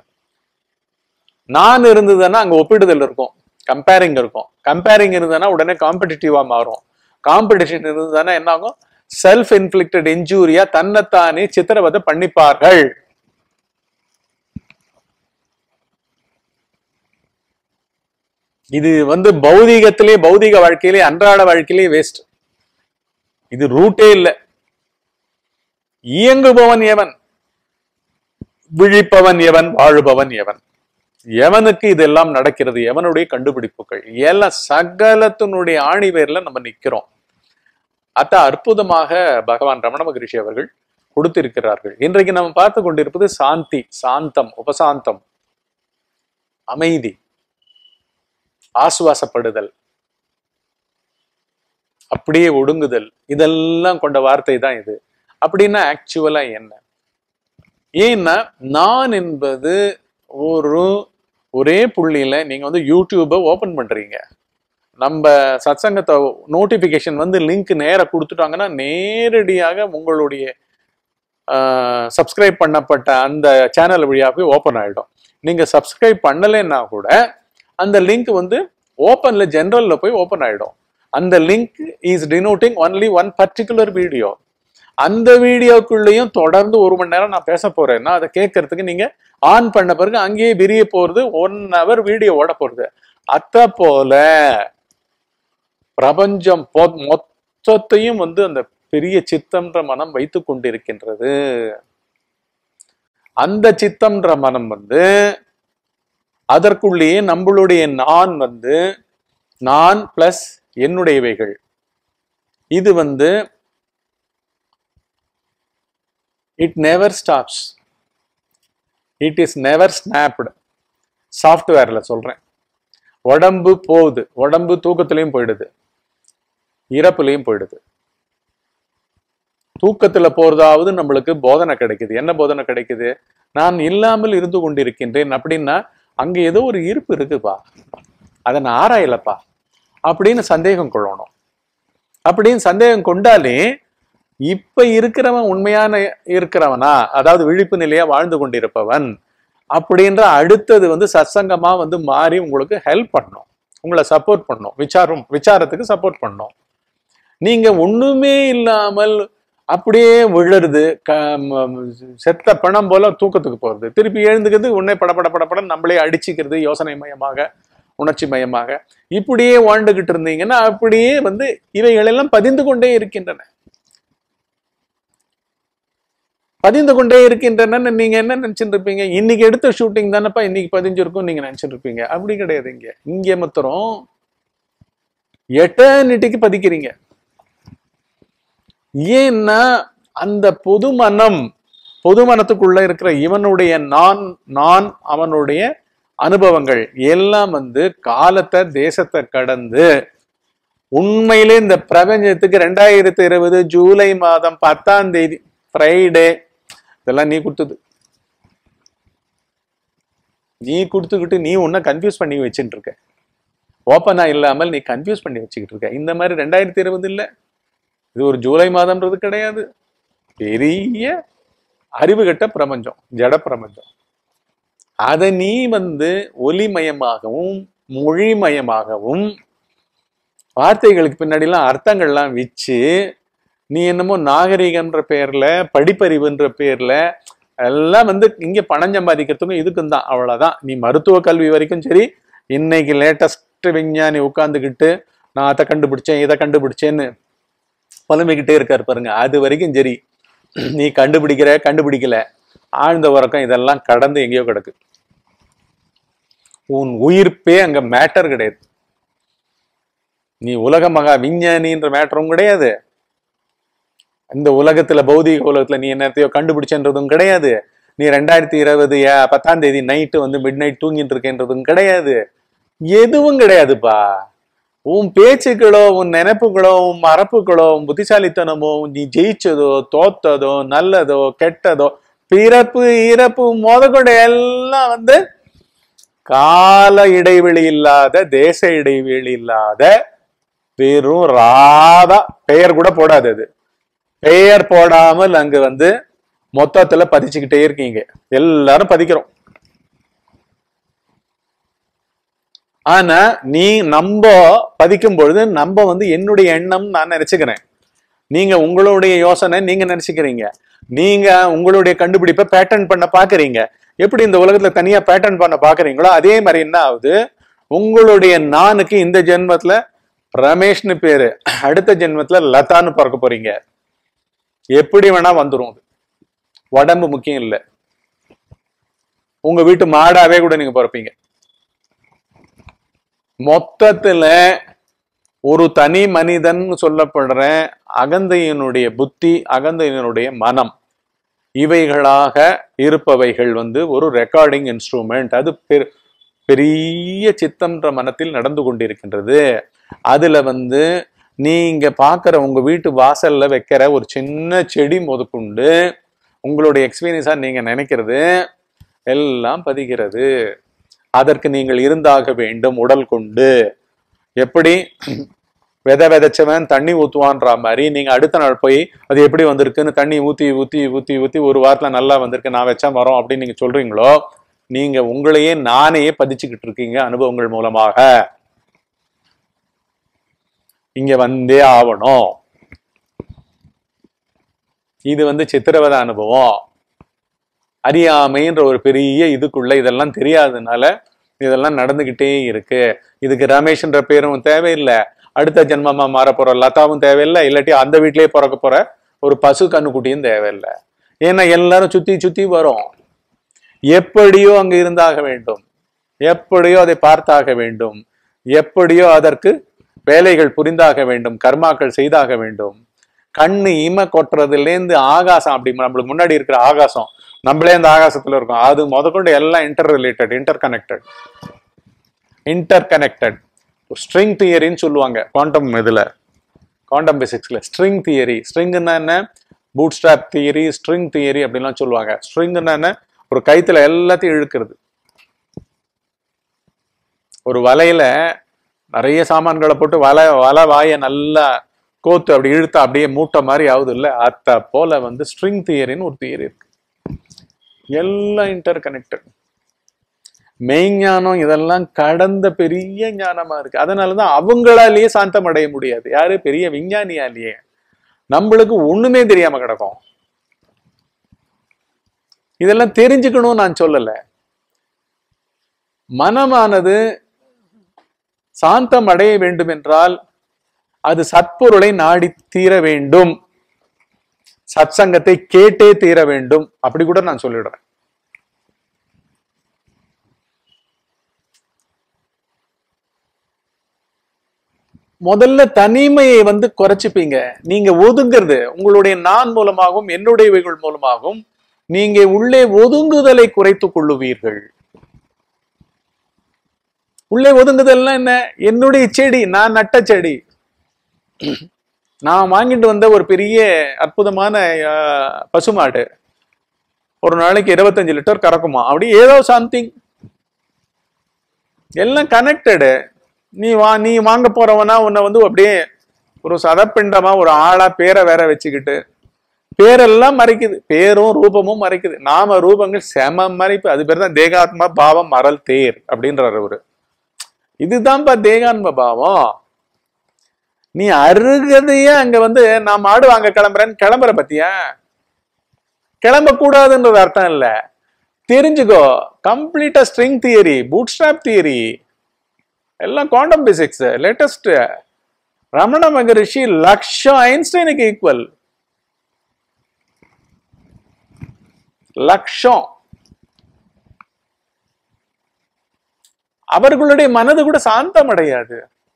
நான் இருந்ததுன்னா அங்க ஒப்பிடுதல் இருக்கும் கம்பேரிங் இருக்கும் கம்பேரிங் இருந்ததுன்னா உடனே காம்படிட்டிவா மாறும் காம்படிஷன் இருந்ததுன்னா என்ன ஆகும் செல்ஃப் இன்ஃபிளிக்டட் இன்ஜூரியா தன்னைத்தானே சித்திரவதை பண்ணிப்பார்கள் இது வந்து பௌதீகத்திலே பௌதீக வாழ்க்கையிலே அன்றாட வாழ்க்கையிலே வேஸ்ட் இது ரூட்டே இல்லை இயங்குபவன் எவன் விழிப்பவன் எவன் வாழுபவன் எவன் எவனுக்கு இதெல்லாம் நடக்கிறது எவனுடைய கண்டுபிடிப்புகள் எல்லாம் சகலத்தினுடைய ஆணிவேர்ல நம்ம நிக்கிறோம் அத்த அற்புதமாக பகவான் ரமண மகரிஷி அவர்கள் கொடுத்திருக்கிறார்கள் இன்றைக்கு நம்ம பார்த்து கொண்டிருப்பது சாந்தி சாந்தம் உபசாந்தம் அமைதி ஆசுவாசப்படுதல் அப்படியே ஒடுங்குதல் இதெல்லாம் கொண்ட வார்த்தை தான் இது அப்படின்னா ஆக்சுவலா என்ன ஏன்னா நான் என்பது ஒரு ஒரே புள்ளியில நீங்க வந்து யூடியூபை ஓபன் பண்றீங்க நம்ம சத்சங்கத்தை நோட்டிபிகேஷன் வந்து லிங்க் நேரா கொடுத்துட்டாங்கன்னா நேரடியாக உங்களுடைய சப்ஸ்கிரைப் பண்ணப்பட்ட அந்த சேனல் வழியாகவே ஓப்பன் ஆயிடும் நீங்க சப்ஸ்கிரைப் பண்ணலைன்னா கூட அந்த லிங்க் வந்து ஓப்பன்ல ஜென்ரல்ல போய் ஓப்பன் ஆயிடும் அந்த link is denoting only one particular video அந்த வீடியோக்குள்ளேயும் தொடர்ந்து ஒரு மணி நேரம் நான் பேச போறேன்னா அதை கேட்கறதுக்கு நீங்க ஆன் பண்ண பிறகு அங்கேயே விரிய போறது ஒன் ஹவர் வீடியோ ஓட போறது அத்த போல பிரபஞ்சம் பொ- மொத்தத்தையும் வந்து அந்த பெரிய சித்தம்ன்ற மனம் வைத்து கொண்டிருக்கின்றது அந்த சித்தம்ன்ற மனம் வந்து அதற்குள்ளேயே நம்மளுடைய நான் வந்து நான் பிளஸ் என்னுடையவைகள் இது வந்து it never stops it is never snapped சாஃப்ட்வேர்ல சொல்றேன் உடம்பு போகுது உடம்பு தூக்கத்திலையும் போயிடுது இறப்புலையும் போயிடுது தூக்கத்துல போறதாவது நம்மளுக்கு போதனை கிடைக்குது என்ன போதனை கிடைக்குது நான் இல்லாமல் இருந்து கொண்டிருக்கின்றேன் அப்படின்னா அங்க ஏதோ ஒரு இருப்பு இருக்குப்பா அதை நான் ஆராயலப்பா அப்படின்னு சந்தேகம் கொள்ளணும் அப்படின்னு சந்தேகம் கொண்டாலே இப்ப இருக்கிறவன் உண்மையான இருக்கிறவனா அதாவது விழிப்பு நிலையா வாழ்ந்து கொண்டிருப்பவன் அப்படின்ற அடுத்தது வந்து சத்சங்கமா வந்து மாறி உங்களுக்கு ஹெல்ப் பண்ணும் உங்களை சப்போர்ட் பண்ணும் விசாரம் விசாரத்துக்கு சப்போர்ட் பண்ணும் நீங்க ஒண்ணுமே இல்லாமல் அப்படியே விழுறது க ம- செத்த பணம் போல தூக்கத்துக்கு போறது திருப்பி எழுந்துக்கிறது உடனே படபட படபட நம்மளே அடிச்சுக்கிறது யோசனை மயமாக உணர்ச்சி மயமாக இப்படியே வாழ்ந்துகிட்டு இருந்தீங்கன்னா அப்படியே வந்து இவைகள் எல்லாம் பதிந்து கொண்டே இருக்கின்றன பதிந்து கொண்டே இருக்கின்றன நீங்க என்ன நினைச்சிட்டு இருப்பீங்க இன்னைக்கு எடுத்த ஷூட்டிங் தானப்பா இன்னைக்கு பதிஞ்சிருக்கும் நீங்க நினைச்சிட்டு இருப்பீங்க அப்படி கிடையாது இங்க இங்க மாத்திரம் எட்டர்னிட்டிக்கு பதிக்கிறீங்க ஏன்னா அந்த பொது மனம் பொது மனத்துக்குள்ள இருக்கிற இவனுடைய நான் நான் அவனுடைய அனுபவங்கள் எல்லாம் வந்து காலத்தை தேசத்தை கடந்து உண்மையிலே இந்த பிரபஞ்சத்துக்கு ரெண்டாயிரத்தி இருபது ஜூலை மாதம் பத்தாம் தேதி ஃப்ரைடே இதெல்லாம் நீ கொடுத்தது நீ கொடுத்துக்கிட்டு நீ உன்னை கன்ஃபியூஸ் பண்ணி வச்சுட்டு இருக்க ஓப்பனா இல்லாமல் நீ கன்ஃபியூஸ் பண்ணி வச்சுக்கிட்டு இருக்க இந்த மாதிரி ரெண்டாயிரத்தி இருபது இல்ல இது ஒரு ஜூலை மாதம்ன்றது கிடையாது பெரிய அறிவு கட்ட பிரபஞ்சம் ஜட பிரபஞ்சம் அதை நீ வந்து ஒலிமயமாகவும் மொழிமயமாகவும் வார்த்தைகளுக்கு பின்னாடிலாம் அர்த்தங்கள்லாம் வச்சு நீ என்னமோ நாகரிகன்ற பேர்ல படிப்பறிவுன்ற பேர்ல எல்லாம் வந்து இங்க பணம் சம்பாதிக்கிறதுக்கும் இதுக்கும் தான் அவ்வளவுதான் நீ மருத்துவ கல்வி வரைக்கும் சரி இன்னைக்கு லேட்டஸ்ட் விஞ்ஞானி உட்காந்துக்கிட்டு நான் அதை கண்டுபிடிச்சேன் இதை கண்டுபிடிச்சேன்னு புலம்பிக்கிட்டே இருக்காரு பாருங்க அது வரைக்கும் சரி நீ கண்டுபிடிக்கிற கண்டுபிடிக்கல ஆழ்ந்த உறக்கம் இதெல்லாம் கடந்து எங்கேயோ கிடக்கு உன் உயிர்ப்பே அங்க மேட்டர் கிடையாது நீ உலக மகா விஞ்ஞானின்ற மேட்டரும் கிடையாது இந்த உலகத்துல பௌதிக உலகத்துல நீ என்னத்தையோ கண்டுபிடிச்சன்றதும் கிடையாது நீ ரெண்டாயிரத்தி இருபது ஏ- பத்தாம் தேதி நைட்டு வந்து மிட் நைட் தூங்கிட்டு இருக்கேன்றதும் கிடையாது எதுவும் கிடையாதுப்பா உன் பேச்சுக்களோ உன் நினைப்புகளோ உன் மரப்புகளோ உன் புத்திசாலித்தனமோ நீ ஜெயிச்சதோ தோத்ததோ நல்லதோ கெட்டதோ பிறப்பு இறப்பு முதற்கொண்டு எல்லாம் வந்து கால இடைவெளி இல்லாத தேச இடைவெளி இல்லாத வெறும் ராதா பெயர் கூட போடாது அது பெயர் போடாமல் அங்க வந்து மொத்தத்துல பதிச்சுக்கிட்டே இருக்கீங்க எல்லாரும் பதிக்கிறோம் ஆனா நீ நம்ப பதிக்கும் பொழுது நம்ம வந்து என்னுடைய எண்ணம் நான் நினைச்சுக்கிறேன் நீங்க உங்களுடைய யோசனை நீங்க நினைச்சுக்கிறீங்க நீங்க உங்களுடைய கண்டுபிடிப்பை பேட்டர்ன் பண்ண பாக்குறீங்க எப்படி இந்த உலகத்துல தனியா பேட்டர்ன் பண்ண பாக்குறீங்களோ அதே மாதிரி என்ன ஆகுது உங்களுடைய நானுக்கு இந்த ஜென்மத்துல ரமேஷ்னு பேரு அடுத்த ஜென்மத்துல லதான்னு பிறக்க போறீங்க எப்படி வேணா வந்துரும் அது உடம்பு முக்கியம் இல்லை உங்க வீட்டு மாடாவே கூட நீங்க பிறப்பீங்க மொத்தத்துல ஒரு தனி மனிதன் சொல்லப்படுற அகந்தையினுடைய புத்தி அகந்தையினுடைய மனம் இவைகளாக இருப்பவைகள் வந்து ஒரு ரெக்கார்டிங் இன்ஸ்ட்ருமெண்ட் அது பெரு- பெரிய சித்தம்ன்ற மனத்தில் நடந்து கொண்டிருக்கின்றது அதுல வந்து நீங்க பார்க்குற உங்க வீட்டு வாசல்ல வைக்கிற ஒரு சின்ன செடி முதற்கொண்டு உங்களுடைய எக்ஸ்பீரியன்ஸா நீங்க நினைக்கிறது எல்லாம் பதிகிறது அதற்கு நீங்கள் இருந்தாக வேண்டும் உடல் கொண்டு எப்படி விதை விதைச்சவன் தண்ணி ஊத்துவான்ற மாதிரி நீங்க அடுத்த நாள் போய் அது எப்படி வந்திருக்குன்னு தண்ணி ஊத்தி ஊத்தி ஊத்தி ஊத்தி ஒரு வாரத்துல நல்லா வந்திருக்கு நான் வச்சா மரம் அப்படின்னு நீங்க சொல்றீங்களோ நீங்க உங்களையே நானே பதிச்சுக்கிட்டு இருக்கீங்க அனுபவங்கள் மூலமாக இங்க வந்தே ஆவணும் இது வந்து சித்திரவத அனுபவம் அறியாமைன்ற ஒரு பெரிய இதுக்குள்ள இதெல்லாம் தெரியாததுனால இதெல்லாம் நடந்துகிட்டே இருக்கு இதுக்கு ரமேஷ்ன்ற பேரும் தேவையில்லை அடுத்த ஜென்மமா மாற போற லதாவும் தேவையில்லை இல்லாட்டி அந்த வீட்லயே பிறக்க போற ஒரு பசு கண்ணுக்குட்டியும் தேவையில்லை ஏன்னா எல்லாரும் சுத்தி சுத்தி வரும் எப்படியோ அங்க இருந்தாக வேண்டும் எப்படியோ அதை பார்த்தாக வேண்டும் எப்படியோ அதற்கு வேலைகள் புரிந்தாக வேண்டும் கர்மாக்கள் செய்தாக வேண்டும் கண்ணு இம கொட்டுறதுலேருந்து ஆகாசம் அப்படி நம்மளுக்கு முன்னாடி இருக்கிற ஆகாசம் நம்மளே அந்த ஆகாசத்துல இருக்கோம் அது முதற்கொண்டு எல்லாம் interrelated interconnected interconnected string தியரின்னு சொல்லுவாங்க குவாண்டம் இதுல குவாண்டம் பிசிக்ஸ்ல ஸ்ட்ரிங் தியரி ஸ்ட்ரிங்னா என்ன bootstrap theory string theory அப்படின்லாம் சொல்லுவாங்க ஸ்ட்ரிங்னா என்ன ஒரு கைத்துல எல்லாத்தையும் இழுக்கிறது ஒரு வலையில நிறைய சாமான்களை போட்டு வலை வலை வாயை நல்லா கோத்து அப்படி இழுத்து அப்படியே மூட்டை மாதிரி ஆகுது இல்ல அத்த போல வந்து ஸ்ட்ரிங் தியரின்னு ஒரு தியரி இருக்கு எல்லாம் இன்டர் கனெக்டட் மெய்ஞானம் இதெல்லாம் கடந்த பெரிய ஞானமா இருக்கு அதனாலதான் அவங்களாலேயே சாந்தம் அடைய முடியாது யாரு பெரிய விஞ்ஞானியாலேயே நம்மளுக்கு ஒண்ணுமே தெரியாம கிடக்கும் இதெல்லாம் தெரிஞ்சுக்கணும்னு நான் சொல்லல மனமானது சாந்தம் அடைய வேண்டும் என்றால் அது சத்பொருளை நாடி தீர வேண்டும் சத்சங்கத்தை கேட்டே தீர வேண்டும் அப்படி கூட நான் சொல்லிடுறேன் முதல்ல தனிமையை வந்து குறைச்சிப்பீங்க நீங்க ஒதுங்கிறது உங்களுடைய நான் மூலமாகவும் என்னுடையவைகள் மூலமாகவும் நீங்க உள்ளே ஒதுங்குதலை குறைத்துக் கொள்ளுவீர்கள் உள்ளே ஒதுங்குதல்னா என்ன என்னுடைய செடி நான் நட்ட செடி நான் வாங்கிட்டு வந்த ஒரு பெரிய அற்புதமான அஹ், பசுமாடு ஒரு நாளைக்கு இருபத்தஞ்சு லிட்டர் கறக்குமா அப்படி ஏதோ சம்திங் எல்லாம் கனெக்டடு நீ வா நீ வாங்க போறவனா உன்னை வந்து அப்படியே ஒரு சதப்பிண்டமா ஒரு ஆளா பேரை வேற வச்சுக்கிட்டு பேரெல்லாம் மறைக்குது பேரும் ரூபமும் மறைக்குது நாம ரூபங்கள் செம மறைப்பு அது பேர் தான் தேகாத்மா பாவம் மரல் தேர் அப்படின்றாரு அவரு இதுதான்ப்பா தேகாத்ம பாவம் நீ அருகதையே அங்க வந்து நான் மாடு வாங்க கிளம்புறேன்னு கிளம்புற பத்தியா கிளம்ப கூடாதுன்றது அர்த்தம் இல்ல தெரிஞ்சுக்கோ கம்ப்ளீட்டா string theory bootstrap theory எல்லாம் quantum physics latest Ramana Maharishi லட்சம் ஐன்ஸ்டைனுக்கு ஈக்குவல் லட்சம் அவர்களுடைய மனது கூட சாந்தம் அடையாது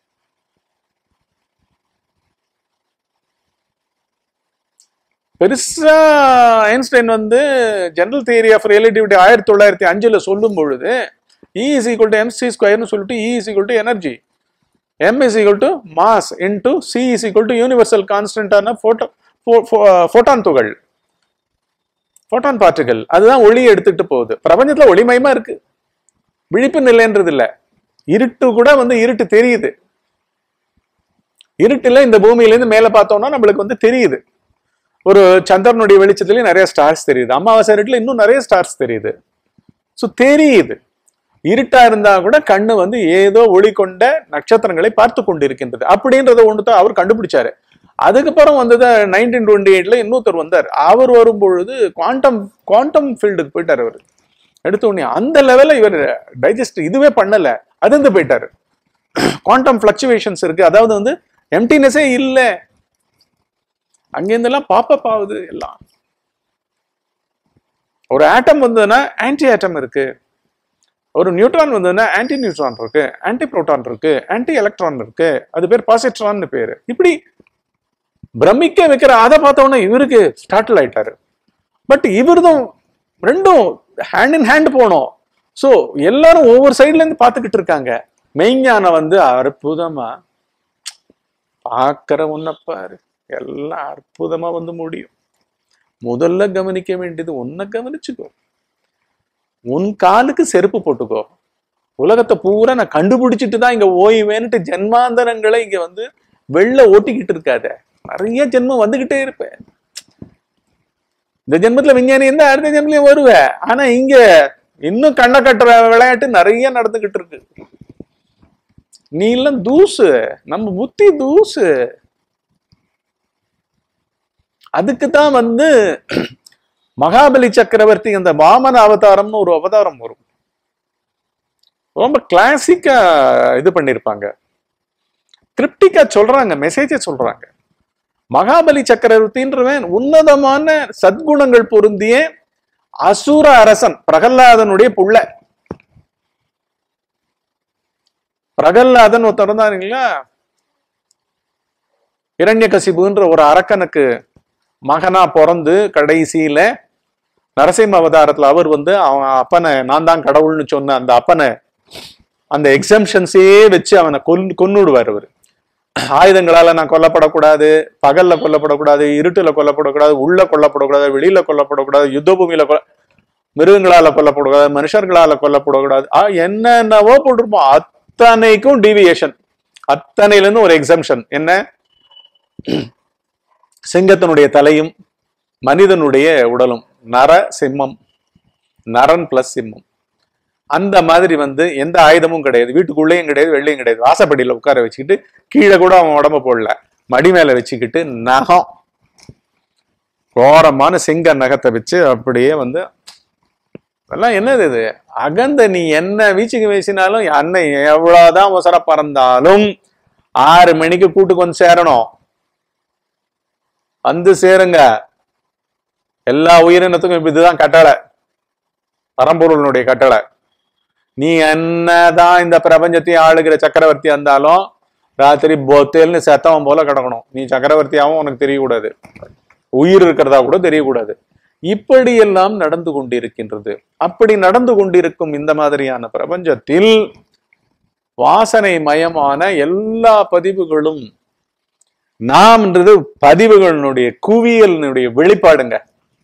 பெருசா ஐன்ஸ்டைன் வந்து ஜெனரல் தியரி ஆஃப் ரிலேட்டிவிட்டி ஆயிரத்தி தொள்ளாயிரத்தி அஞ்சுல சொல்லும் பொழுது E is equal to MC ஸ்கொயர்னு சொல்லிட்டு E is equal to energy M is equal to mass into C is equal to universal கான்ஸ்டன்டான போட்டோ ஃபோட்டான் துகள் ஃபோட்டான் பார்ட்டிகல் அதுதான் ஒளியை எடுத்துட்டு போகுது பிரபஞ்சத்துல ஒளிமயமா இருக்கு விழிப்பு நிலைன்றது இல்ல இருட்டு கூட வந்து இருட்டு தெரியுது இருட்டுல இந்த பூமியில இருந்து மேல பார்த்தோம்னா நம்மளுக்கு வந்து தெரியுது ஒரு சந்திரனுடைய வெளிச்சத்துலயும் நிறைய ஸ்டார்ஸ் தெரியுது அமாவாசை இருட்டுல இன்னும் நிறைய ஸ்டார்ஸ் தெரியுது ஸோ தெரியுது இருட்டா இருந்தா கூட கண்ணு வந்து ஏதோ ஒளி கொண்ட நட்சத்திரங்களை பார்த்து கொண்டிருக்கின்றது அப்படின்றத ஒன்று தான் அவர் கண்டுபிடிச்சாரு அதுக்கப்புறம் வந்தது நைன்டீன் டுவெண்ட்டி எயிட்ல இன்னொருத்தர் வந்தார் அவர் வரும்பொழுது குவாண்டம் குவாண்டம் ஃபீல்டுக்கு போயிட்டார் அவர் எடுத்த உடனே அந்த லெவல்ல இவர் டைஜஸ்ட் இதுவே பண்ணல அதிர்ந்து போயிட்டாரு குவாண்டம் ஃபிளக்சுவேஷன்ஸ் இருக்கு அதாவது வந்து எம்டினஸே இல்லை அங்கேருந்தெல்லாம் பாப்பப் ஆகுது எல்லாம் ஒரு ஆட்டம் வந்ததுன்னா ஆன்டி ஆட்டம் இருக்கு ஒரு நியூட்ரான் வந்ததுன்னா ஆன்டி நியூட்ரான் இருக்கு ஆன்டி புரோட்டான் இருக்கு ஆன்டி எலக்ட்ரான் இருக்கு அது பேர் பாசிட்ரான்னு பேரு இப்படி பிரமிக்க வைக்கிற அதை பார்த்தோன்னே இவருக்கு ஸ்டார்டில் ஆயிட்டாரு பட் இவர்தான் ரெண்டும் ஹேண்ட் இன் ஹேண்ட் போனோம் ஸோ எல்லாரும் ஒவ்வொரு சைட்ல இருந்து பார்த்துக்கிட்டு இருக்காங்க மெய்ஞானம் வந்து அற்புதமா பார்க்கிற உன்னப்பாரு எல்லாம் அற்புதமா வந்து முடியும் முதல்ல கவனிக்க வேண்டியது உன்னை கவனிச்சுக்கோ உன் காலுக்கு செருப்பு போட்டுக்கோ உலகத்தை பூரா நான் கண்டுபிடிச்சிட்டு தான் இங்க ஓய்வேன்ட்டு ஜென்மாந்தரங்களை இங்க வந்து வெளில ஓட்டிக்கிட்டு இருக்காத நிறைய ஜென்மம் வந்துகிட்டே இருப்பேன் இந்த ஜென்மத்துல விஞ்ஞானி இருந்தா அடுத்த ஜென்மலையும் வருவ ஆனா இங்க இன்னும் கண்ணை கட்டுற விளையாட்டு நிறைய நடந்துகிட்டு இருக்கு நீ எல்லாம் தூசு நம்ம புத்தி தூசு அதுக்கு தான் வந்து மகாபலி சக்கரவர்த்தி அந்த வாமன அவதாரம்னு ஒரு அவதாரம் வரும் ரொம்ப கிளாசிக்கா இது பண்ணிருப்பாங்க கிரிப்டிக்கா சொல்றாங்க மெசேஜை சொல்றாங்க மகாபலி சக்கரவர்த்தின்றவன் உன்னதமான சத்குணங்கள் பொருந்திய அசுர அரசன் பிரகல்லாதனுடைய புள்ள பிரகல்லாதன் ஒருத்தர் இருந்தாருங்களா இரண்யகசிபுன்ற ஒரு அரக்கனுக்கு மகனா பிறந்து கடைசியில நரசிம்ம அவதாரத்துல அவர் வந்து அவன் அப்பனை நான் தான் கடவுள்னு சொன்ன அந்த அப்பனை அந்த எக்ஸம்ஷன்ஸே வச்சு அவனை கொன் கொன்னுடுவார் அவர் ஆயுதங்களால நான் கொல்லப்படக்கூடாது பகல்ல கொல்லப்படக்கூடாது இருட்டுல கொல்லப்படக்கூடாது உள்ள கொல்லப்படக்கூடாது வெளியில கொல்லப்படக்கூடாது யுத்த பூமியில கொல்ல மிருகங்களால கொல்லப்படக்கூடாது மனுஷர்களால கொல்லப்படக்கூடாது ஆ, என்னென்னவோ போட்டிருப்போம் அத்தனைக்கும் டிவியேஷன் அத்தனையில இருந்து ஒரு எக்ஸம்ஷன் என்ன சிங்கத்தினுடைய தலையும் மனிதனுடைய உடலும் நர சிம்மம் நரன் பிளஸ் சிம்மம் அந்த மாதிரி வந்து எந்த ஆயுதமும் கிடையாது வீட்டுக்குள்ளேயும் கிடையாது வெளியும் கிடையாது வாசப்படியில உட்கார வச்சுக்கிட்டு கீழே கூட அவன் உடம்ப போடல மடி மேல வச்சுக்கிட்டு நகம் கோரமான சிங்க நகத்தை வச்சு அப்படியே வந்து அதெல்லாம் என்னது இது அகந்த நீ என்ன வீச்சுக்கு வீசினாலும் அன்னை எவ்வளவுதான் உசர பறந்தாலும் ஆறு மணிக்கு கூட்டுக்கு வந்து சேரணும் வந்து சேருங்க எல்லா உயிரினத்துக்கும் இப்ப இதுதான் கட்டளை பரம்பொருளினுடைய கட்டளை நீ என்னதான் இந்த பிரபஞ்சத்தையும் ஆளுகிற சக்கரவர்த்தி இருந்தாலும் ராத்திரி பொத்தேல்னு செத்தவன் போல கிடக்கணும் நீ சக்கரவர்த்தியாவும் உனக்கு தெரியக்கூடாது உயிர் இருக்கிறதா கூட தெரியக்கூடாது இப்படியெல்லாம் நடந்து கொண்டிருக்கின்றது அப்படி நடந்து கொண்டிருக்கும் இந்த மாதிரியான பிரபஞ்சத்தில் வாசனை மயமான எல்லா பதிவுகளும் நாம்ன்றது பதிவுகளினுடைய குவியலினுடைய வெளிப்பாடுங்க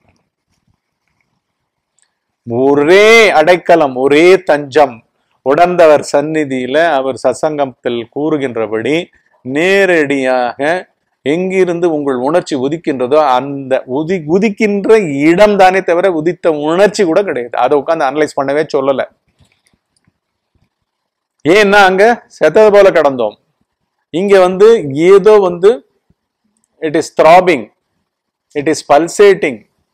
ஒரே அடைக்கலம் ஒரே தஞ்சம் உணர்ந்தவர் சந்நிதியில அவர் சசங்கத்தில் கூறுகின்றபடி நேரடியாக எங்கிருந்து உங்கள் உணர்ச்சி உதிக்கின்றதோ அந்த உதி உதிக்கின்ற இடம் தானே தவிர உதித்த உணர்ச்சி கூட கிடையாது அதை உட்காந்து அனலைஸ் பண்ணவே சொல்லல ஏன்னா அங்க செத்தது போல கடந்தோம் இங்க வந்து ஏதோ வந்து it is throbbing it is pulsating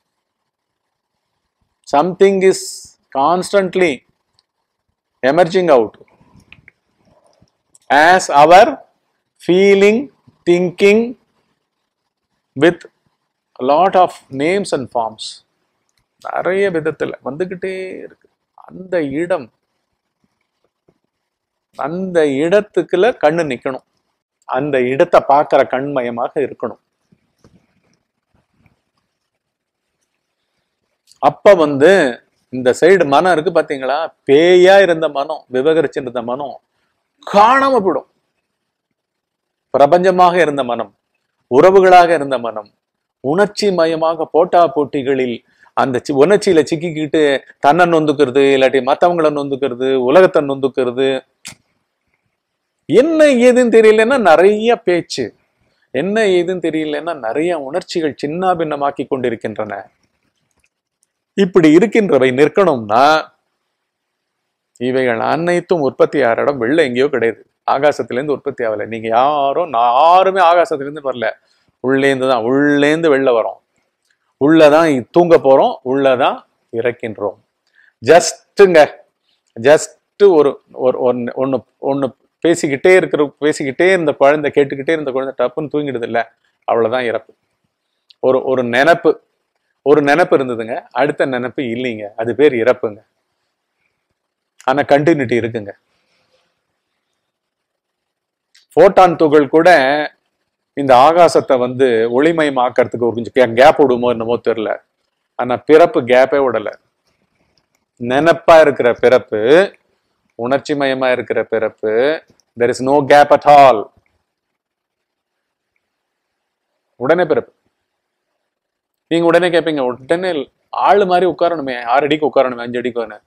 something is constantly emerging out as our feeling thinking with a lot of names and forms நிறைய விதத்துல வந்துகிட்டே இருக்கு அந்த இடம் அந்த இடத்துக்குள்ள கண்ணு நிக்கணும் அந்த இடத்தை பார்க்கிற கண்மயமாக இருக்கணும் அப்ப வந்து இந்த சைடு மனம் இருக்கு பாத்தீங்களா பேயா இருந்த மனம் விவகரிச்சிருந்த மனம் காணாம போயிடும் பிரபஞ்சமாக இருந்த மனம் உறவுகளாக இருந்த மனம் உணர்ச்சி மயமாக போட்டா போட்டிகளில் அந்த சி- உணர்ச்சியில சிக்கிக்கிட்டு தன்னை நொந்துக்கிறது இல்லாட்டி மத்தவங்கள நொந்துக்கிறது உலகத்தை நொந்துக்கிறது என்ன ஏதுன்னு தெரியலன்னா நிறைய பேச்சு என்ன ஏதுன்னு தெரியலன்னா நிறைய உணர்ச்சிகள் சின்ன பின்னமாக்கி கொண்டிருக்கின்றன இப்படி இருக்கின்றவை நிற்கணும்னா இவைகள் அனைத்தும் உற்பத்தி ஆகிற இடம் வெளில எங்கேயோ கிடையாது ஆகாசத்திலேருந்து உற்பத்தி ஆகலை நீங்க யாரும் யாருமே ஆகாசத்திலேருந்து வரல உள்ளேந்து தான் உள்ளேந்து வெளில வரோம் உள்ளதான் தூங்க போறோம் உள்ளதான் இறக்கின்றோம் ஜஸ்ட்டுங்க ஜஸ்ட் ஒரு ஒரு ஒன்னு ஒன்னு ஒன்னு பேசிக்கிட்டே இருக்கிற பேசிக்கிட்டே இருந்த குழந்தை கேட்டுக்கிட்டே இருந்த குழந்தை டப்புன்னு தூங்கிடுது இல்ல அவ்வளவுதான் இறப்பு ஒரு ஒரு நினப்பு ஒரு நினப்பு இருந்ததுங்க அடுத்த நினப்பு இல்லைங்க அது பேர் இறப்புங்க ஆனா கண்டினியூட்டி இருக்குங்க போட்டான் துகள் கூட இந்த ஆகாசத்தை வந்து ஒளிமயமாக்கறதுக்கு ஒரு கொஞ்சம் கேப் விடுமோ என்னமோ தெரியல ஆனா பிறப்பு கேப்பே விடல நினப்பா இருக்கிற பிறப்பு உணர்ச்சி மயமா இருக்கிற பிறப்பு there is no gap at all உடனே பிறப்பு நீங்க உடனே கேட்பீங்க உடனே ஆளு மாதிரி உட்காரணுமே ஆறு அடிக்கு உட்காரணுமே அஞ்சு அடிக்கு வேணும்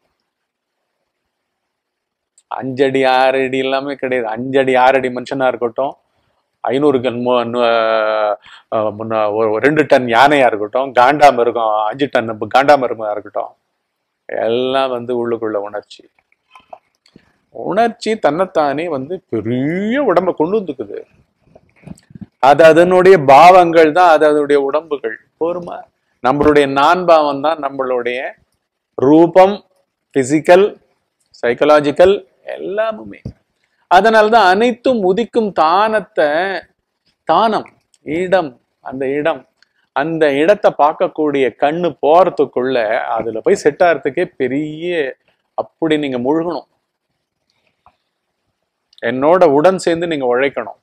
அஞ்சடி ஆறு அடி எல்லாமே கிடையாது அஞ்சடி ஆறு அடி மனுஷனா இருக்கட்டும் ஐநூறு கன் மு- நு- அஹ் முன்ன ஒரு ஒரு ரெண்டு டன் யானையா இருக்கட்டும் காண்டாம இருக்கும் அஞ்சு டன் காண்டாமருமா இருக்கட்டும் எல்லாம் வந்து உள்ளுக்குள்ள உணர்ச்சி உணர்ச்சி தன்னைத்தானே வந்து பெரிய உடம்ப கொண்டு வந்துக்குது அது அதனுடைய பாவங்கள் தான் அது அதனுடைய உடம்புகள் போருமா நம்மளுடைய நான் பாவம் தான் நம்மளுடைய ரூபம் பிசிக்கல் சைக்கலாஜிக்கல் எல்லாமுமே அதனால்தான் அனைத்தும் உதிக்கும் தானத்தை தானம் இடம் அந்த இடம் அந்த இடத்தை பார்க்கக்கூடிய கண்ணு போறதுக்குள்ள அதுல போய் செட் ஆகிறதுக்கே பெரிய அப்படி நீங்க முழுகணும் என்னோட உடன் சேர்ந்து நீங்க உழைக்கணும்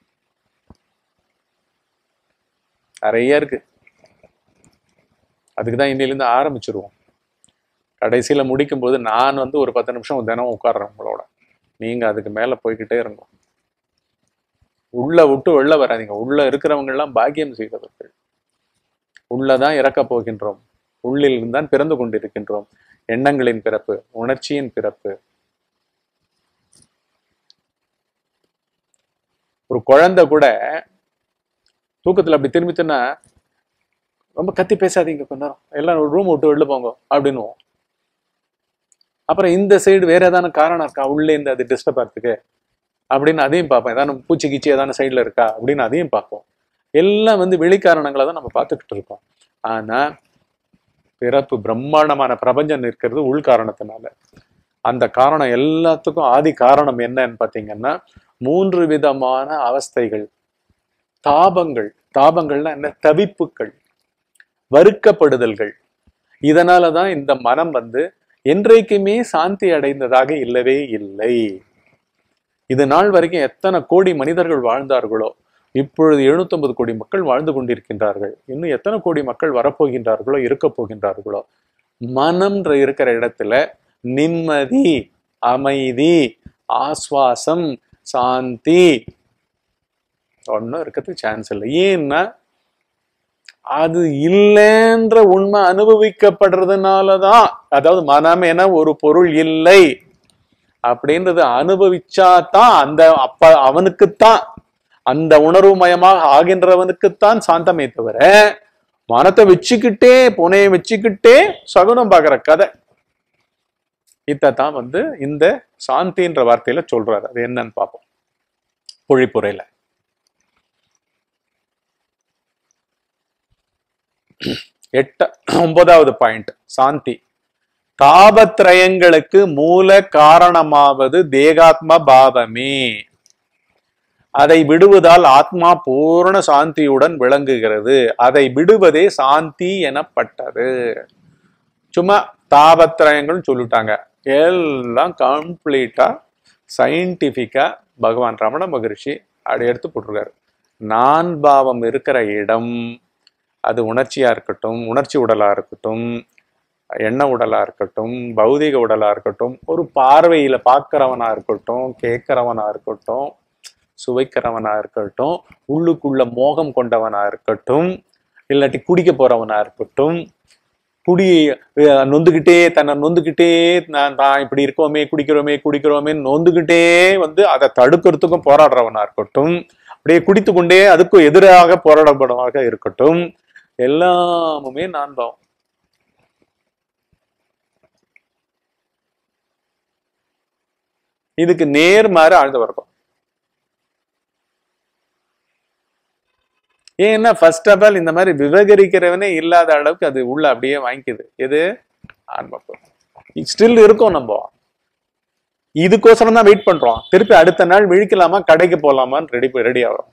நிறைய இருக்கு அதுக்கு தான் இன்னிலேருந்து ஆரம்பிச்சிருவோம் கடைசியில முடிக்கும் போது நான் வந்து ஒரு பத்து நிமிஷம் தினம் உட்கார்றேன் உங்களோட நீங்க அதுக்கு மேல போய்கிட்டே இருங்க உள்ள விட்டு வெளில வராதீங்க உள்ள இருக்கிறவங்க எல்லாம் பாக்கியம் செய்தவர்கள் உள்ளதான் இறக்கப் போகின்றோம் உள்ளில் தான் பிறந்து கொண்டிருக்கின்றோம் எண்ணங்களின் பிறப்பு உணர்ச்சியின் பிறப்பு ஒரு குழந்தை கூட தூக்கத்துல அப்படி திரும்பிச்சுன்னா ரொம்ப கத்தி பேசாதீங்க கொஞ்ச நேரம் எல்லாம் ஒரு ரூம் விட்டு வெளில போங்க அப்படின்னுவோம் அப்புறம் இந்த சைடு வேற ஏதான காரணம் இருக்கா உள்ளே இருந்து அது டிஸ்டர்ப் ஆகிறதுக்கு அப்படின்னு அதையும் பார்ப்போம் ஏதான பூச்சி கீச்சி ஏதான சைடுல இருக்கா அப்படின்னு அதையும் பார்ப்போம் எல்லாம் வந்து வெளிக்காரணங்களை தான் நம்ம பார்த்துக்கிட்டு இருக்கோம் ஆனா பிறப்பு பிரம்மாண்டமான பிரபஞ்சம் நிற்கிறது உள் காரணத்தினால அந்த காரணம் எல்லாத்துக்கும் ஆதி காரணம் என்னன்னு பார்த்தீங்கன்னா மூன்று விதமான அவஸ்தைகள் தாபங்கள் தாபங்கள்னா என்ன தவிப்புகள் வறுக்கப்படுதல்கள் இதனால தான் இந்த மனம் வந்து என்றைக்குமே சாந்தி அடைந்ததாக இல்லவே இல்லை இது நாள் வரைக்கும் எத்தனை கோடி மனிதர்கள் வாழ்ந்தார்களோ இப்பொழுது 750 கோடி மக்கள் வாழ்ந்து கொண்டிருக்கின்றார்கள் இன்னும் எத்தனை கோடி மக்கள் வரப்போகின்றார்களோ இருக்க போகின்றார்களோ மனம்ன்ற இருக்கிற இடத்துல நிம்மதி அமைதி ஆஸ்வாசம் சாந்தி ஒன்றும் இருக்கிறதுக்கு சான்ஸ் இல்லை ஏன்னா அது இல்லைன்ற உண்மை அனுபவிக்கப்படுறதுனாலதான் அதாவது மனம் என ஒரு பொருள் இல்லை அப்படின்றது அனுபவிச்சாதான் அந்த அப்ப அவனுக்குத்தான் அந்த உணர்வு மயமாக ஆகின்றவனுக்குத்தான் சாந்தமே தவிர மனத்தை வச்சுக்கிட்டே புனையை வச்சுக்கிட்டே சகுனம் பார்க்குற கதை இத்தான் வந்து இந்த சாந்தின்ற வார்த்தையில சொல்றாரு அது என்னன்னு பார்ப்போம் பொழிப்புரையில எட்ட ஒன்பதாவது பாயிண்ட் சாந்தி தாபத்ரயங்களுக்கு மூல காரணமாவது தேகாத்ம பாவமே அதை விடுவதால் ஆத்மா பூரண சாந்தியுடன் விளங்குகிறது அதை விடுவதே சாந்தி எனப்பட்டது சும்மா தாபத்ரயங்கள்னு சொல்லிட்டாங்க எல்லாம் கம்ப்ளீட்டா சயின்டிஃபிக்கா பகவான் ரமண மகரிஷி அப்படி எடுத்து போட்டிருக்காரு நான் பாவம் இருக்கிற இடம் அது உணர்ச்சியா இருக்கட்டும் உணர்ச்சி உடலா இருக்கட்டும் எண்ண உடலா இருக்கட்டும் பௌதிக உடலா இருக்கட்டும் ஒரு பார்வையில பார்க்கிறவனா இருக்கட்டும் கேட்கிறவனா இருக்கட்டும் சுவைக்கிறவனா இருக்கட்டும் உள்ளுக்குள்ள மோகம் கொண்டவனா இருக்கட்டும் இல்லாட்டி குடிக்க போறவனா இருக்கட்டும் குடி அஹ், நொந்துக்கிட்டே தன்னை நொந்துக்கிட்டே நான் தான் இப்படி இருக்கோமே குடிக்கிறோமே குடிக்கிறோமே நொந்துக்கிட்டே வந்து அதை தடுக்கிறதுக்கும் போராடுறவனா இருக்கட்டும் அப்படியே குடித்து கொண்டே அதுக்கும் எதிராக போராடப்படுவதாக இருக்கட்டும் எல்லாமுமே நான் பாவம் இதுக்கு நேர்மாறு ஆழ்ந்த வர்க்கம் ஏன்னா ஃபர்ஸ்ட் ஆஃப் ஆல் இந்த மாதிரி விவகரிக்கிறவனே இல்லாத அளவுக்கு அது உள்ள அப்படியே வாங்கிக்குது எது ஆன்மப்பம் ஸ்டில் இருக்கும் நம்ம இதுக்கோசரம் தான் வெயிட் பண்றோம் திருப்பி அடுத்த நாள் விழிக்கலாமா கடைக்கு போலாமான்னு ரெடி ரெடி ஆகிறோம்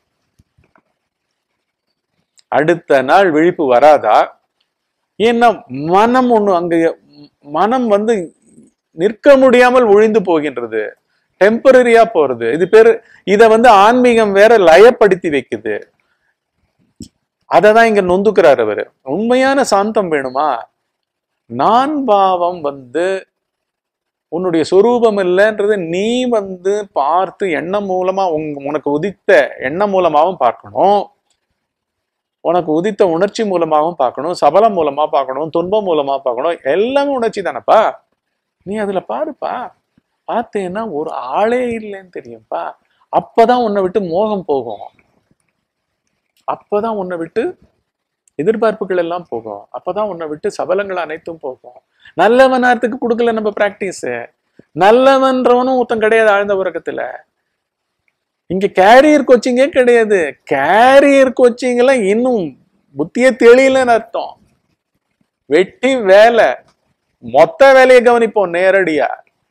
அடுத்த நாள் விழிப்பு வராதா ஏன்னா மனம் ஒண்ணு அங்க மனம் வந்து நிற்க முடியாமல் ஒழிந்து போகின்றது டெம்பரரியா போறது இது பேரு இத வந்து ஆன்மீகம் வேற லயப்படுத்தி வைக்குது அதை தான் இங்க நொந்துக்கிறார் அவரு உண்மையான சாந்தம் வேணுமா நான் பாவம் வந்து உன்னுடைய சொரூபம் இல்லைன்றது நீ வந்து பார்த்து எண்ணம் மூலமா உங்க உனக்கு உதித்த எண்ணம் மூலமாவும் பார்க்கணும் உனக்கு உதித்த உணர்ச்சி மூலமாகவும் பார்க்கணும் சபலம் மூலமா பார்க்கணும் துன்பம் மூலமா பார்க்கணும் எல்லாமே உணர்ச்சி தானப்பா நீ அதுல பாருப்பா பார்த்தேன்னா ஒரு ஆளே இல்லைன்னு தெரியும்ப்பா அப்பதான் உன்னை விட்டு மோகம் போகும் அப்பதான் உன்னை விட்டு எதிர்பார்ப்புகள் எல்லாம் போகும் அப்பதான் உன்னை விட்டு சபலங்கள் அனைத்தும் போகும் நல்லவனார்த்துக்கு கொடுக்கல நம்ம பிராக்டிஸ் நல்லவன்றவனும் ஒருத்தன் கிடையாது ஆழ்ந்த உறக்கத்துல இங்க கேரியர் கோச்சிங்கே கிடையாது கேரியர் கோச்சிங் எல்லாம் இன்னும் புத்தியே தெளியலன்னு அர்த்தம் வெட்டி வேலை மொத்த வேலையை கவனிப்போம் நேரடியா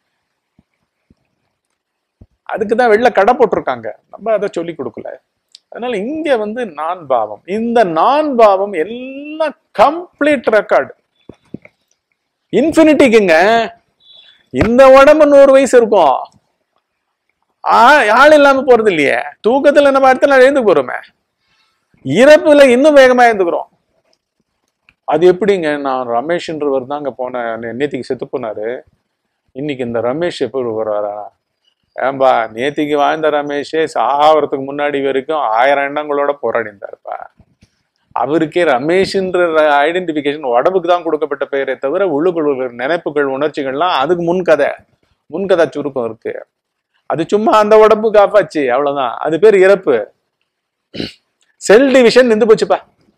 அதுக்கு தான் வெளில கடை போட்டிருக்காங்க நம்ம அதை சொல்லி கொடுக்கல அதனால இங்க வந்து நான் பாவம் இந்த நான் பாவம் எல்லாம் கம்ப்ளீட் ரெக்கார்டு இன்ஃபினிட்டிக்குங்க இந்த உடம்பு நூறு வயசு இருக்கும் ஆ- ஆள் இல்லாம போறது இல்லையே தூக்கத்துல நம்ம அடுத்த நாள் எழுந்து போறோமே இறப்புல இன்னும் வேகமா எழுந்துக்கிறோம் அது எப்படிங்க நான் ரமேஷ்ன்றவர் தாங்க போனேன் நேத்திக்கு செத்து போனாரு இன்னைக்கு இந்த ரமேஷ் எப்படி வருவாரா ஏன்பா நேத்திக்கு வாழ்ந்த ரமேஷே சாகிறதுக்கு முன்னாடி வரைக்கும் ஆயிரம் எண்ணங்களோட போராடிந்தாருப்பா அவருக்கே ரமேஷ்ன்ற ஐடென்டிபிகேஷன் உடம்புக்கு தான் கொடுக்கப்பட்ட பெயரே தவிர உள்ளுக்குள்ள நினைப்புகள் உணர்ச்சிகள்லாம் அதுக்கு முன்கதை முன்கதை சுருக்கம் இருக்கு அது சும்மா அந்த உடம்பு காப்பாச்சு அவ்வளவுதான் அது பேர் இறப்பு செல் டிவிஷன் நின்று போச்சுப்பா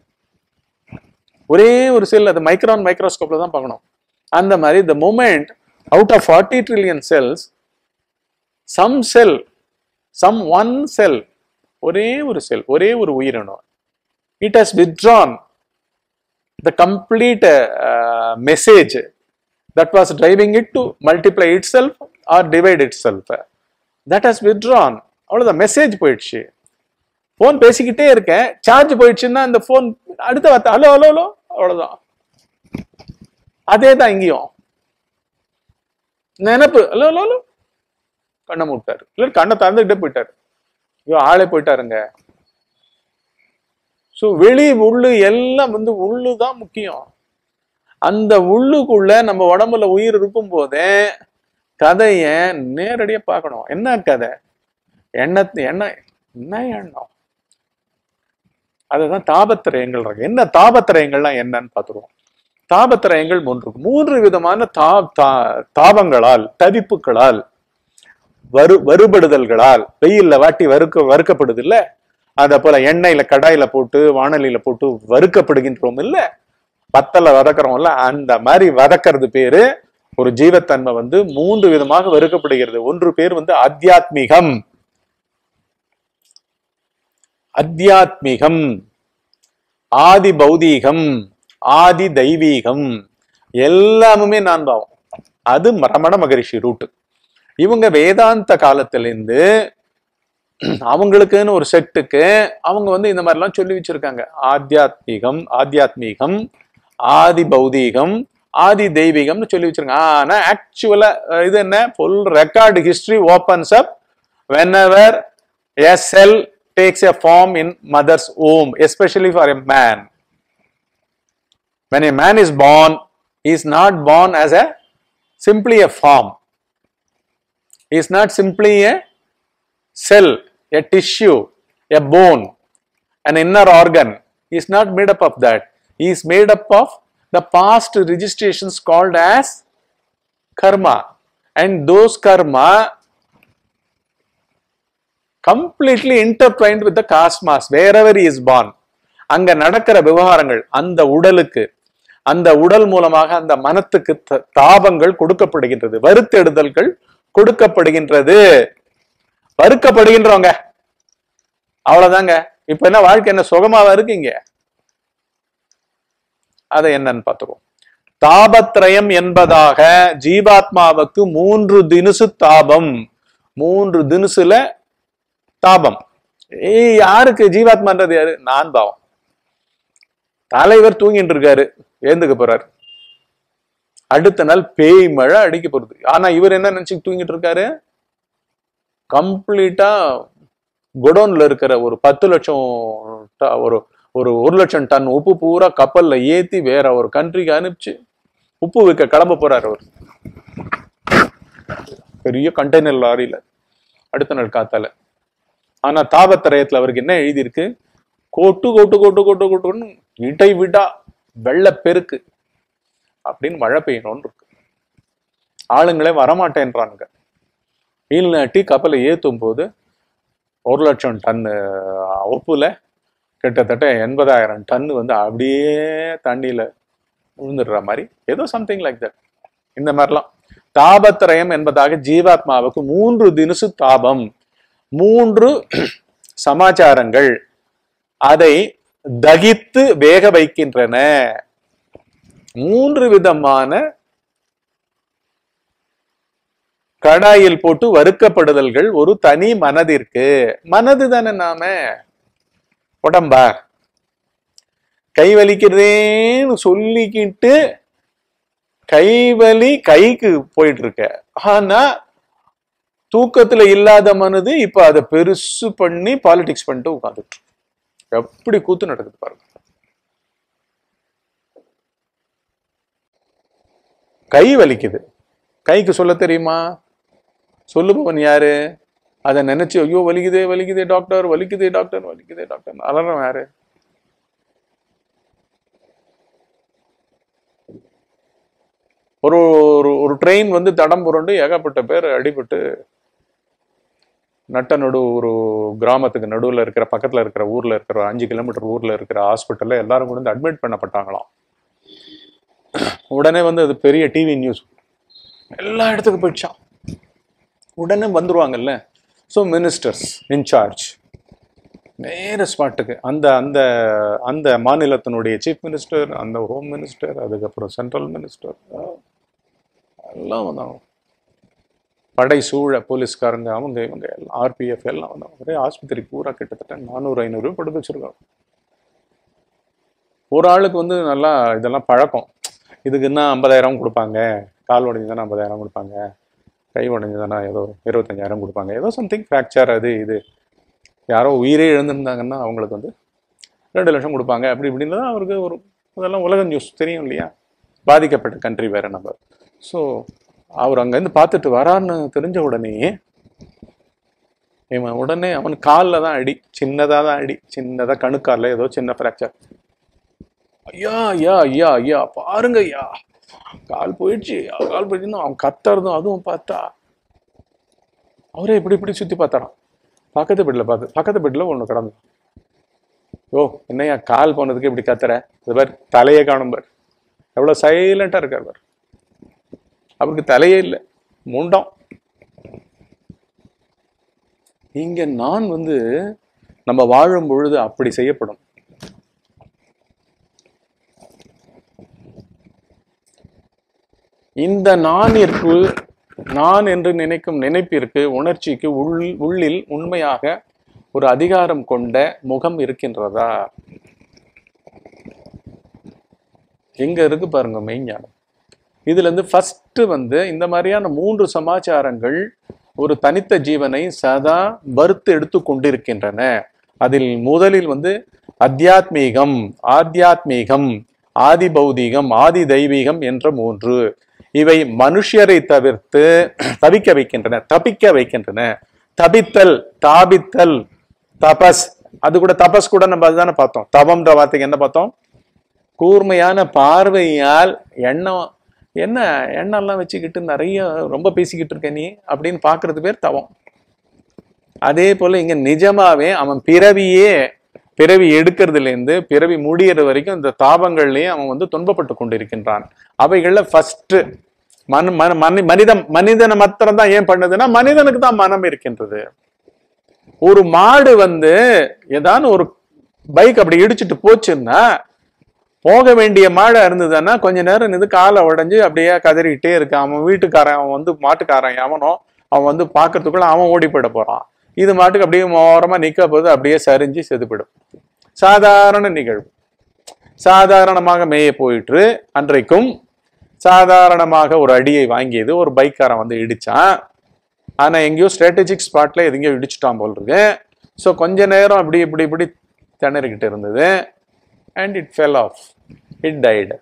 ஒரே ஒரு செல் அது மைக்ரான் மைக்ரோஸ்கோப்ல தான் பார்க்கணும் அந்த மாதிரி the moment out of forty trillion cells some cell some one cell ஒரே ஒரு செல் ஒரே ஒரு உயிரினம் it has withdrawn the complete uh, message that was driving it to multiply itself or divide itself that has withdrawn அவ்வளவுதான் மெசேஜ் போயிடுச்சு ஃபோன் பேசிக்கிட்டே இருக்கேன் சார்ஜ் போயிடுச்சுன்னா இந்த ஃபோன் அடுத்த வார்த்தை ஹலோ ஹலோ ஹலோ அவ்வளவுதான் அதே தான் இங்கேயும் நினைப்பு ஹலோ ஹலோ ஹலோ கண்ணை மூட்டாரு இல்ல கண்ணை திறந்துக்கிட்டே போயிட்டாரு ஐயோ ஆளே போயிட்டாருங்க ஸோ வெளி உள்ளு எல்லாம் வந்து உள்ளு தான் முக்கியம் அந்த உள்ளுக்குள்ள நம்ம உடம்புல உயிர் இருக்கும் போதே கதைய நேரடியா பார்க்கணும் என்ன கதை எண்ணத்து என்ன என்ன எண்ணம் அதுதான் தாபத்திரயங்கள் இருக்கு என்ன தாபத்திரயங்கள்லாம் என்னன்னு பார்த்துருவோம் தாபத்திரயங்கள் மூன்று இருக்கு. மூன்று விதமான தா தா- தாபங்களால் தவிப்புகளால் வறு வறுபடுதல்களால் வெயில்ல வாட்டி வறுக்க வறுக்கப்படுது இல்ல அத போல எண்ணெயில கடாயில போட்டு வாணலியில போட்டு வறுக்கப்படுகின்றோம் இல்ல பத்தல வதக்குறோம்ல அந்த மாதிரி வதக்கிறது பேரு ஒரு ஜீவத்தன்மை வந்து மூன்று விதமாக வறுக்கப்படுகிறது ஒன்று பேர் வந்து ஆத்தியாத்மிகம் அத்தியாத்மிகம் ஆதி பௌதீகம் ஆதி தெய்வீகம் எல்லாமுமே நான் பாவம் அது ரமண மகரிஷி ரூட் இவங்க வேதாந்த காலத்திலிருந்து அவங்களுக்குன்னு ஒரு செட்டுக்கு அவங்க வந்து இந்த மாதிரிலாம் சொல்லி வச்சிருக்காங்க ஆத்தியாத்மிகம் ஆத்தியாத்மிகம் ஆதி பௌதீகம் ஆதி தெய்வீகம்னு சொல்லி வச்சிருக்காங்க ஆனா ஆக்சுவலா இது என்ன full record history opens up whenever a cell takes a form in mother's womb especially for a man when a man is born he is not born as a simply a form he is not simply a cell a tissue a bone an inner organ he is not made up of that he is made up of the past registrations called as karma and those karma completely intertwined with the cosmos wherever he is born அங்க நடக்கிற விவகாரங்கள் அந்த உடலுக்கு அந்த உடல் மூலமாக அந்த மனத்துக்கு த- தாபங்கள் கொடுக்கப்படுகின்றது வருத்தெடுதல்கள் கொடுக்கப்படுகின்றது வறுக்கப்படுகின்றவங்க அவ்வளவுதாங்க இப்ப என்ன வாழ்க்கை என்ன சுகமாவா இருக்கீங்க அதை என்னன்னு பார்த்துருவோம் தாபத்ரயம் என்பதாக ஜீவாத்மாவுக்கு மூன்று தினுசு தாபம் மூன்று தினுசுல தாபம் ஏய் யாருக்கு ஜீவாத்மான்றது யாரு நான் பாவம் தலைவர் தூங்கிட்டு இருக்காரு ஏந்துக்க போறாரு அடுத்த நாள் பேய் மழை அடிக்க போறது ஆனா இவர் என்ன நினைச்சு தூங்கிட்டு இருக்காரு கம்ப்ளீட்டா குடோன்ல இருக்கிற ஒரு பத்து லட்சம் ட- ஒரு ஒரு ஒரு லட்சம் டன் உப்பு பூரா கப்பல்ல ஏத்தி வேற ஒரு கண்ட்ரிக்கு அனுப்பிச்சு உப்பு விற்க கிளம்ப போறாரு அவர் பெரிய கண்டெய்னர் லாரியில அடுத்த நாள் காத்தால ஆனா தாபத்திரயத்துல அவருக்கு என்ன எழுதியிருக்கு கொட்டு கொட்டு கொட்டு கொட்டு கொட்டுன்னு இடை விடா வெள்ள பெருக்கு அப்படின்னு மழை பெய்யணும்னு இருக்கு ஆளுங்களே வரமாட்டேன்றானுங்க ஈழ்நாட்டி கப்பலை ஏத்தும் போது ஒரு லட்சம் டன் உப்புல கிட்டத்தட்ட எண்பதாயிரம் டன் வந்து அப்படியே தண்ணியில விழுந்துடுற மாதிரி ஏதோ சம்திங் லைக் தட் இந்த மாதிரிலாம் தாபத்திரயம் என்பதாக ஜீவாத்மாவுக்கு மூன்று தினுசு தாபம் மூன்று சமாச்சாரங்கள் அதை தகித்து வேக வைக்கின்றன மூன்று விதமான கடாயில் போட்டு வறுக்கப்படுதல்கள் ஒரு தனி மனதிற்கு மனது தானே நாம உடம்பா கை வலிக்கிறதேன்னு சொல்லிக்கிட்டு கைவலி கைக்கு போயிட்டு இருக்க ஆனா தூக்கத்துல இல்லாத மனது இப்ப அதை பெருசு பண்ணி பாலிடிக்ஸ் பண்ணிட்டு உட்காந்துட்டு எப்படி கூத்து நடக்குது பாருங்க கை வலிக்குது கைக்கு சொல்ல தெரியுமா சொல்லுபவன் யாரு அதை நினைச்சு ஐயோ வலிக்குதே வலிக்குதே டாக்டர் வலிக்குதே டாக்டர் வலிக்குதே டாக்டர் அலறவன் யாரு ஒரு ஒரு- ஒரு ட்ரெயின் வந்து தடம் புரண்டு ஏகப்பட்ட பேர் அடிபட்டு நட்ட நடு ஒரு கிராமத்துக்கு நடுவுல இருக்கிற பக்கத்துல இருக்கிற ஊர்ல இருக்கிற அஞ்சு கிலோமீட்டர் ஊர்ல இருக்கிற ஹாஸ்பிட்டல்ல எல்லாரும் கொண்டு வந்து அட்மிட் பண்ணப்பட்டாங்களாம் உடனே வந்து அது பெரிய டிவி நியூஸ் எல்லா இடத்துக்கும் போயிடுச்சான் உடனே வந்துருவாங்கல்ல ஸோ மினிஸ்டர்ஸ் இன்சார்ஜ் நேர ஸ்பாட்டுக்கு அந்த அந்த அந்த மாநிலத்தினுடைய சீஃப் மினிஸ்டர் அந்த ஹோம் மினிஸ்டர் அதுக்கப்புறம் சென்ட்ரல் மினிஸ்டர் எல்லாம் வந்தாங்க படை சூழ போலீஸ்காரங்க அவங்க இவங்க எல்லாம் ஆர்பிஎஃப் எல்லாம் வந்து ஒரே ஆஸ்பத்திரி பூரா கிட்டத்தட்ட நானூறு ஐநூறு ரூபாய் படுத்து வச்சிருக்காங்க ஒரு ஆளுக்கு வந்து நல்லா இதெல்லாம் பழக்கம் இதுக்கு என்ன ஐம்பதாயிரம் கொடுப்பாங்க கால் உடைஞ்சதுன்னா ஐம்பதாயிரம் கொடுப்பாங்க கை உடைஞ்சதுன்னா ஏதோ இருபத்தஞ்சாயிரம் கொடுப்பாங்க ஏதோ சம்திங் ஃப்ராக்சர் அது இது யாரோ உயிரே இழந்திருந்தாங்கன்னா அவங்களுக்கு வந்து ரெண்டு லட்சம் கொடுப்பாங்க அப்படி இப்படின்னு தான் அவருக்கு ஒரு அதெல்லாம் உலக நியூஸ் தெரியும் இல்லையா பாதிக்கப்பட்ட கண்ட்ரி வேற நம்ம ஸோ அவர் அங்கேருந்து பார்த்துட்டு வரான்னு தெரிஞ்ச உடனே இவன் உடனே அவன் காலில் தான் அடி சின்னதாக தான் அடி சின்னதாக கணுக்காலில் ஏதோ சின்ன ஃப்ராக்சர் ஐயா ஐயா ஐயா ஐயா பாருங்க ஐயா கால் போயிடுச்சு ஐயா, கால் போயிடுச்சுன்னு அவன் கத்துறதும் அதுவும் பார்த்தா அவரே இப்படி இப்படி சுற்றி பார்த்தாராம் பக்கத்து பெட்டில் பார்த்து பக்கத்து பெட்டில் ஒன்று கிடந்து ஓ என்னய்யா கால் போனதுக்கு இப்படி கத்துற இது பார் தலையே காணும் பார் எவ்வளோ சைலண்டாக இருக்கார் பார் அவருக்கு தலையே இல்லை முண்டம் இங்க நான் வந்து நம்ம வாழும் பொழுது அப்படி செய்யப்படும் இந்த நானிற்கு நான் என்று நினைக்கும் நினைப்பிற்கு உணர்ச்சிக்கு உள் உள்ளில் உண்மையாக ஒரு அதிகாரம் கொண்ட முகம் இருக்கின்றதா எங்க இருக்கு பாருங்க மெய்ஞானம் இதுல இருந்து ஃபர்ஸ்ட் வந்து இந்த மாதிரியான மூன்று சமாச்சாரங்கள் ஒரு தனித்த ஜீவனை சதா வறுத்து எடுத்து கொண்டிருக்கின்றன அதில் முதலில் வந்து அத்தியாத்மீகம் ஆத்தியாத்மீகம் ஆதி பௌதீகம் ஆதி தெய்வீகம் என்ற மூன்று இவை மனுஷரை தவிர்த்து தவிக்க வைக்கின்றன தப்பிக்க வைக்கின்றன தபித்தல் தாபித்தல் தபஸ் அது கூட தபஸ் கூட நம்ம அதுதானே பார்த்தோம் தவம்ன்ற வார்த்தைக்கு என்ன பார்த்தோம் கூர்மையான பார்வையால் எண்ணம் என்ன எண்ணெல்லாம் வச்சுக்கிட்டு நிறைய ரொம்ப பேசிக்கிட்டு இருக்க நீ அப்படின்னு பார்க்கறது பேர் தவம் அதே போல இங்க நிஜமாவே அவன் பிறவியே பிறவி எடுக்கிறதுலேருந்து பிறவி முடியிற வரைக்கும் இந்த தாபங்கள்லயே அவன் வந்து துன்பப்பட்டு கொண்டிருக்கின்றான் அவைகள்ல ஃபர்ஸ்ட் மன மன மனி- மனிதம் மனிதனை மாத்திரம் தான் ஏன் பண்ணுதுன்னா மனிதனுக்கு தான் மனம் இருக்கின்றது ஒரு மாடு வந்து ஏதாவது ஒரு பைக் அப்படி இடிச்சிட்டு போச்சுன்னா போக வேண்டிய மாடா இருந்ததுன்னா கொஞ்ச நேரம் நின்று காலை உடைஞ்சு அப்படியே கதறிக்கிட்டே இருக்கான் அவன் வீட்டுக்காரன் அவன் வந்து மாட்டுக்காரன் எவனோ அவன் வந்து பார்க்கறதுக்குள்ள அவன் ஓடி போயிட போறான் இது மாட்டுக்கு அப்படியே ஓரமா நிக்க போது அப்படியே சரிஞ்சு செதுப்பிடும் சாதாரண நிகழ்வு சாதாரணமாக மேய போயிட்டு அன்றைக்கும் சாதாரணமாக ஒரு அடியை வாங்கியது ஒரு பைக்காரன் வந்து இடிச்சான் ஆனா எங்கேயோ ஸ்ட்ராட்டஜிக் ஸ்பாட்ல எங்கேயோ இடிச்சிட்டான் போல் இருக்கு ஸோ கொஞ்ச நேரம் அப்படி இப்படி இப்படி திணறிக்கிட்டு இருந்தது and it fell off it died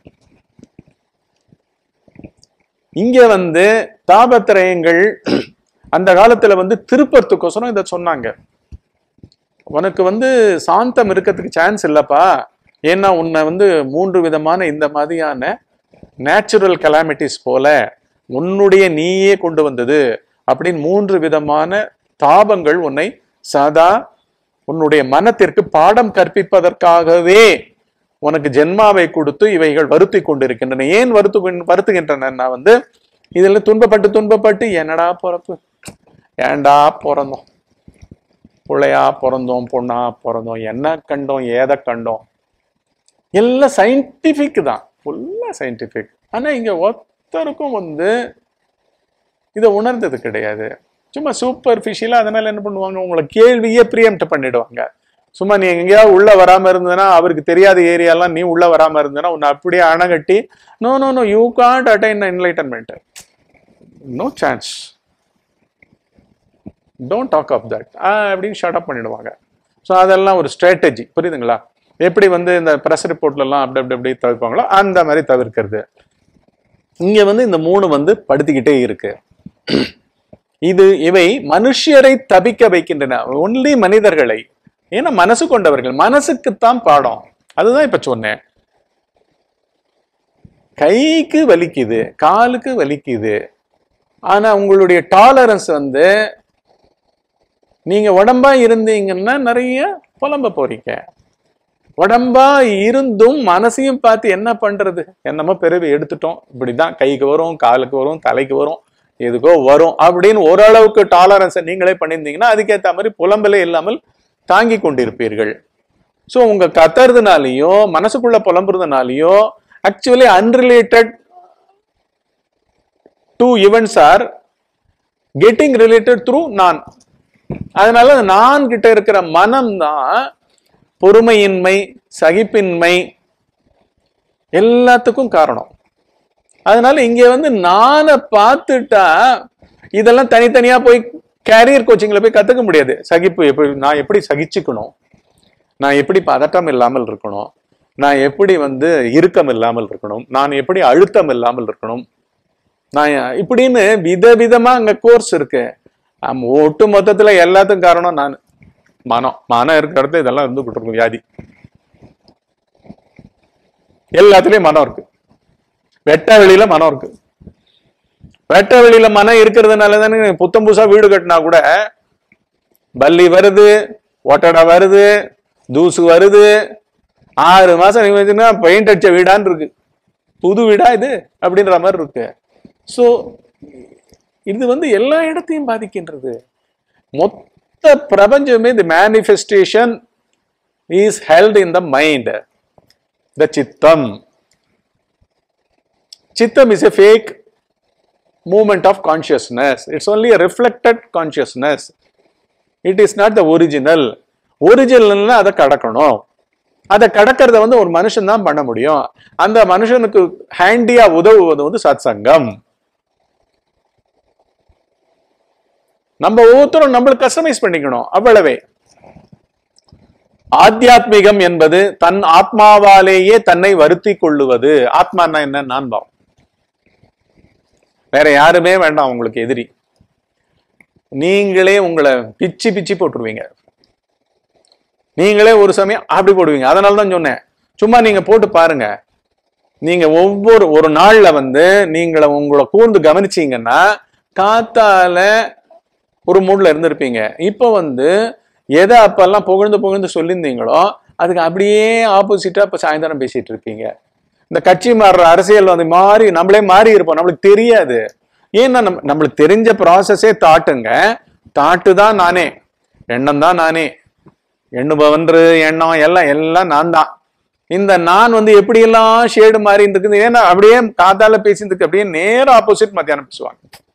இங்க வந்து தாபத்திரயங்கள் அந்த காலத்துல வந்து திருப்பத்துக்கோசரம் இதை சொன்னாங்க உனக்கு வந்து சாந்தம் இருக்கிறதுக்கு சான்ஸ் இல்லப்பா ஏன்னா உன்னை வந்து மூன்று விதமான இந்த மாதிரியான நேச்சுரல் கலாமிட்டிஸ் போல உன்னுடைய நீயே கொண்டு வந்தது அப்படின்னு மூன்று விதமான தாபங்கள் உன்னை சதா உன்னுடைய மனத்திற்கு பாடம் கற்பிப்பதற்காகவே உனக்கு ஜென்மாவை கொடுத்து இவைகள் வருத்தி கொண்டிருக்கின்றன ஏன் வருத்து வருத்துகின்றன வந்து இதுல துன்பப்பட்டு துன்பப்பட்டு என்னடா பிறப்பு ஏன்டா பிறந்தோம் பிள்ளையா பிறந்தோம் பொண்ணா பிறந்தோம் என்ன கண்டோம் ஏதை கண்டோம் எல்லாம் சயின்டிஃபிக் தான் ஃபுல்லா சயின்டிஃபிக் ஆனா இங்க ஒருத்தருக்கும் வந்து இதை உணர்ந்தது கிடையாது சும்மா சூப்பர்ஃபிஷியலா அதனால என்ன பண்ணுவாங்க உங்களை கேள்வியே ப்ரியம்ட் பண்ணிடுவாங்க சும்மா நீ எங்கேயாவது உள்ள வராம இருந்ததுன்னா அவருக்கு தெரியாத ஏரியாலாம் நீ உள்ள வராம இருந்ததுன்னா உன்னை அப்படியே அணகட்டி no no no you can't attain enlightenment no chance don't talk of that அப்படின்னு ஷட் அப் பண்ணிடுவாங்க ஸோ அதெல்லாம் ஒரு ஸ்ட்ராட்டஜி புரியுதுங்களா எப்படி வந்து இந்த ப்ரெஸ் ரிப்போர்ட்லலாம் அப்படி அப்படி அப்படி தவிர்ப்பாங்களோ அந்த மாதிரி தவிர்க்கிறது இங்க வந்து இந்த மூணு வந்து படுத்திக்கிட்டே இருக்கு இது இவை மனுஷரை தபிக்க வைக்கின்றன ஒன்லி மனிதர்களை ஏன்னா மனசு கொண்டவர்கள் மனசுக்குத்தான் பாடம் அதுதான் இப்ப சொன்னேன் கைக்கு வலிக்குது காலுக்கு வலிக்குது ஆனா உங்களுடைய டாலரன்ஸ் வந்து நீங்க உடம்பா இருந்தீங்கன்னா நிறைய புலம்ப போறீங்க உடம்பா இருந்தும் மனசையும் பார்த்து என்ன பண்றது என்னமோ பிறவி எடுத்துட்டோம் இப்படிதான் கைக்கு வரும் காலுக்கு வரும் தலைக்கு வரும் எதுக்கோ வரும் அப்படின்னு ஓரளவுக்கு டாலரன்ஸை நீங்களே பண்ணியிருந்தீங்கன்னா அதுக்கேற்ற மாதிரி புலம்பலே இல்லாமல் தாங்கி கொண்டிருப்பீர்கள் ஸோ உங்க கத்துறதுனாலயோ மனசுக்குள்ள புலம்புறதுனாலயோ actually unrelated two events are getting related through நான் அதனால அந்த நான் கிட்ட இருக்கிற மனம் தான் பொறுமையின்மை சகிப்பின்மை எல்லாத்துக்கும் காரணம் அதனால இங்க வந்து நானை பார்த்துட்டா இதெல்லாம் தனித்தனியா போய் கேரியர் கோச்சிங்ல போய் கத்துக்க முடியாது சகிப்பு எப்படி நான் எப்படி சகிச்சுக்கணும் நான் எப்படி பதட்டம் இல்லாமல் இருக்கணும் நான் எப்படி வந்து இறுக்கம் இல்லாமல் இருக்கணும் நான் எப்படி அழுத்தம் இல்லாமல் இருக்கணும் நான் இப்படின்னு விதவிதமா அங்க கோர்ஸ் இருக்கு ஆம், ஒட்டு மொத்தத்துல எல்லாத்துக்கும் காரணம் நான் மனம் மனம் இருக்கிறது இதெல்லாம் இருந்துகிட்டு இருக்கும் வியாதி எல்லாத்துலயும் மனம் இருக்கு வெட்ட வெளியில மனம் இருக்கு வெட்ட வெளியில மனம் இருக்கிறதுனால தானே புத்தம் புதுசா வீடு கட்டினா கூட பல்லி வருது ஒட்டடை வருது தூசு வருது ஆறு மாசம் நீங்க வச்சுன்னா பெயிண்ட் அடிச்ச வீடான்னு இருக்கு புது வீடா இது அப்படின்ற மாதிரி இருக்கு ஸோ இது வந்து எல்லா இடத்தையும் பாதிக்கின்றது மொத்த பிரபஞ்சமே the manifestation is held in the mind the chittam chittam is a fake moment of consciousness it's only a reflected consciousness it is not the original ஒரிஜினல்னா அதை கடக்கணும் அதை கடக்கிறத வந்து ஒரு மனுஷன் தான் பண்ண முடியும் அந்த மனுஷனுக்கு ஹேண்டியா உதவுவது வந்து சத்சங்கம் நம்ம ஒவ்வொருத்தரும் நம்மளுக்கு கஸ்டமைஸ் பண்ணிக்கணும் அவ்வளவே ஆத்தியாத்மிகம் என்பது தன் ஆத்மாவாலேயே தன்னை வருத்தி கொள்ளுவது ஆத்மான்னா என்ன நான் பாவம் வேற யாருமே வேண்டாம் உங்களுக்கு எதிரி நீங்களே உங்களை பிச்சு பிச்சு போட்டுருவீங்க நீங்களே ஒரு சமயம் அப்படி போடுவீங்க அதனால தான் சொன்னேன் சும்மா நீங்க போட்டு பாருங்க நீங்க ஒவ்வொரு ஒரு நாள்ல வந்து நீங்கள உங்களை கூர்ந்து கவனிச்சீங்கன்னா காத்தால ஒரு மூட்ல இருந்திருப்பீங்க இப்போ வந்து எதை அப்பெல்லாம் புகழ்ந்து புகழ்ந்து சொல்லியிருந்தீங்களோ அதுக்கு அப்படியே ஆப்போசிட்டா இப்ப சாயந்தரம் பேசிட்டு இருப்பீங்க இந்த கட்சி மாறுற அரசியல் வந்து மாறி நம்மளே மாறி இருப்போம் நம்மளுக்கு தெரியாது ஏன்னா நம்ம நம்மளுக்கு தெரிஞ்ச ப்ராசஸே தாட்டுங்க தாட்டு தான் நானே எண்ணம் தான் நானே எண்ணுபவன்று எண்ணம் எல்லாம் எல்லாம் நான் தான் இந்த நான் வந்து எப்படியெல்லாம் ஷேடு மாறி இருக்குது ஏன்னா அப்படியே காத்தால பேசினதுக்கு அப்படியே நேர ஆப்போசிட் மத்தியானம் பேசுவாங்க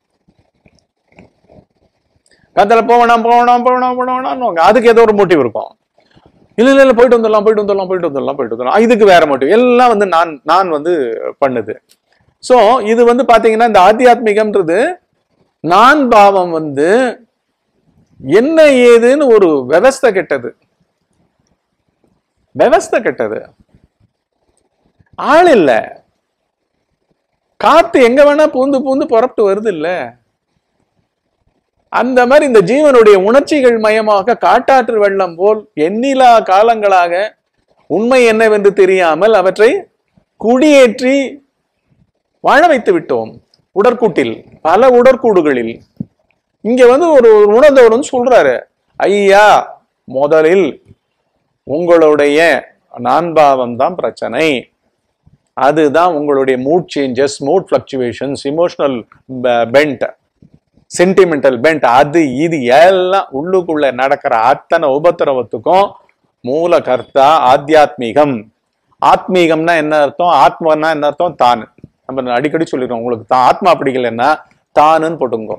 காத்தால போவேணாம் போவேணாம் போவேணாம் போவேணாம் அதுக்கு ஏதோ ஒரு மோட்டிவ் இருக்கும் இல்ல இல்ல இல்ல போயிட்டு வந்துடலாம் போயிட்டு வந்துடலாம் போயிட்டு வந்துடலாம் போயிட்டு வந்துடலாம் இதுக்கு வேற மோட்டிவ் எல்லாம் வந்து நான் நான் வந்து பண்ணுது சோ இது வந்து பாத்தீங்கன்னா இந்த ஆத்தியாத்மிகம்ன்றது நான் பாவம் வந்து என்ன ஏதுன்னு ஒரு விவஸ்தை கெட்டது விவஸ்தை கெட்டது ஆள் இல்ல காத்து எங்க வேணா பூந்து பூந்து புறப்பட்டு வருது இல்ல அந்த மாதிரி இந்த ஜீவனுடைய உணர்ச்சிகள் மயமாக காட்டாற்று வெள்ளம் போல் எண்ணிலா காலங்களாக உண்மை என்னவென்று தெரியாமல் அவற்றை குடியேற்றி வாழ வைத்து விட்டோம் உடற்கூட்டில் பல உடற்கூடுகளில் இங்க வந்து ஒரு ஒரு உணர்ந்தவர் வந்து சொல்றாரு ஐயா முதலில் உங்களுடைய நான்பாவம் தான் பிரச்சனை அதுதான் உங்களுடைய mood changes mood fluctuations emotional bent sentimental bent அது இது எல்லாம் உள்ளுக்குள்ள நடக்கிற அத்தனை உபத்திரவத்துக்கும் மூல கர்த்தா ஆத்தியாத்மீகம் ஆத்மீகம்னா என்ன அர்த்தம் ஆத்மன்னா என்ன அர்த்தம் தான் நம்ம அடிக்கடி சொல்லிடுறோம் உங்களுக்கு தான் ஆத்மா பிடிக்கலன்னா தானுன்னு போட்டுங்க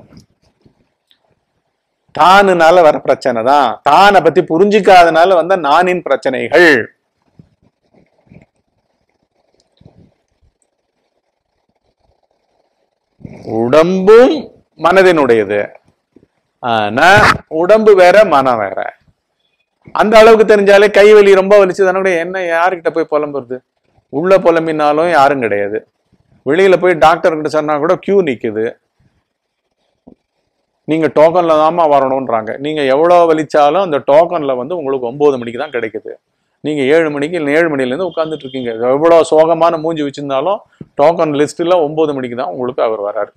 தானுனால வர பிரச்சனை தான் தானை பத்தி புரிஞ்சிக்காதனால வந்த நானின் பிரச்சனைகள் உடம்பும் மனதினுடையது ஆனா உடம்பு வேற மனம் வேற அந்த அளவுக்கு தெரிஞ்சாலே கை வலி ரொம்ப வலிச்சதுன்னா கூட என்ன யாருக்கிட்ட போய் புலம்புறது உள்ள புலம்பினாலும் யாரும் கிடையாது வெளியில போய் டாக்டர் கிட்ட சொன்னா கூட கியூ நிக்குது நீங்க டோக்கன்ல தாமா வரணும்ன்றாங்க நீங்க எவ்வளவு வலிச்சாலும் அந்த டோக்கன்ல வந்து உங்களுக்கு ஒன்பது மணிக்கு தான் கிடைக்குது நீங்க ஏழு மணிக்கு இல்லை ஏழு மணில இருந்து உட்கார்ந்துட்டு இருக்கீங்க எவ்வளவு சோகமான மூஞ்சி வச்சிருந்தாலும் டோக்கன் லிஸ்ட்ல ஒன்பது மணிக்கு தான் உங்களுக்கு அவர் வராரு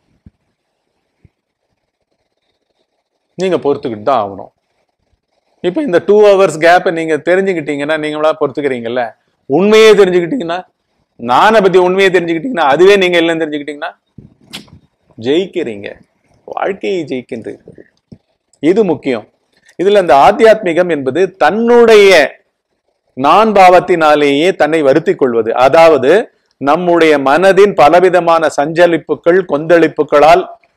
நீங்க பொறுத்துக்கிட்டு தான் ஆகணும் இப்போ இந்த டூ ஹவர்ஸ் கேப்பை நீங்க தெரிஞ்சுக்கிட்டீங்கன்னா நீங்களா பொறுத்துக்கிறீங்கல்ல உண்மையே தெரிஞ்சுக்கிட்டீங்கன்னா நானை பத்தி உண்மையை தெரிஞ்சுக்கிட்டீங்கன்னா அதுவே நீங்க இல்லைன்னு தெரிஞ்சுக்கிட்டீங்கன்னா ஜெயிக்கிறீங்க வாழ்க்கையை ஜெயிக்கின்றீர்கள் இது முக்கியம் இதுல இந்த ஆத்தியாத்மிகம் என்பது தன்னுடைய நான் பாவத்தினாலேயே தன்னை வருத்திக் கொள்வது அதாவது நம்முடைய மனதின் பலவிதமான சஞ்சலிப்புகள் கொந்தளிப்புகளால்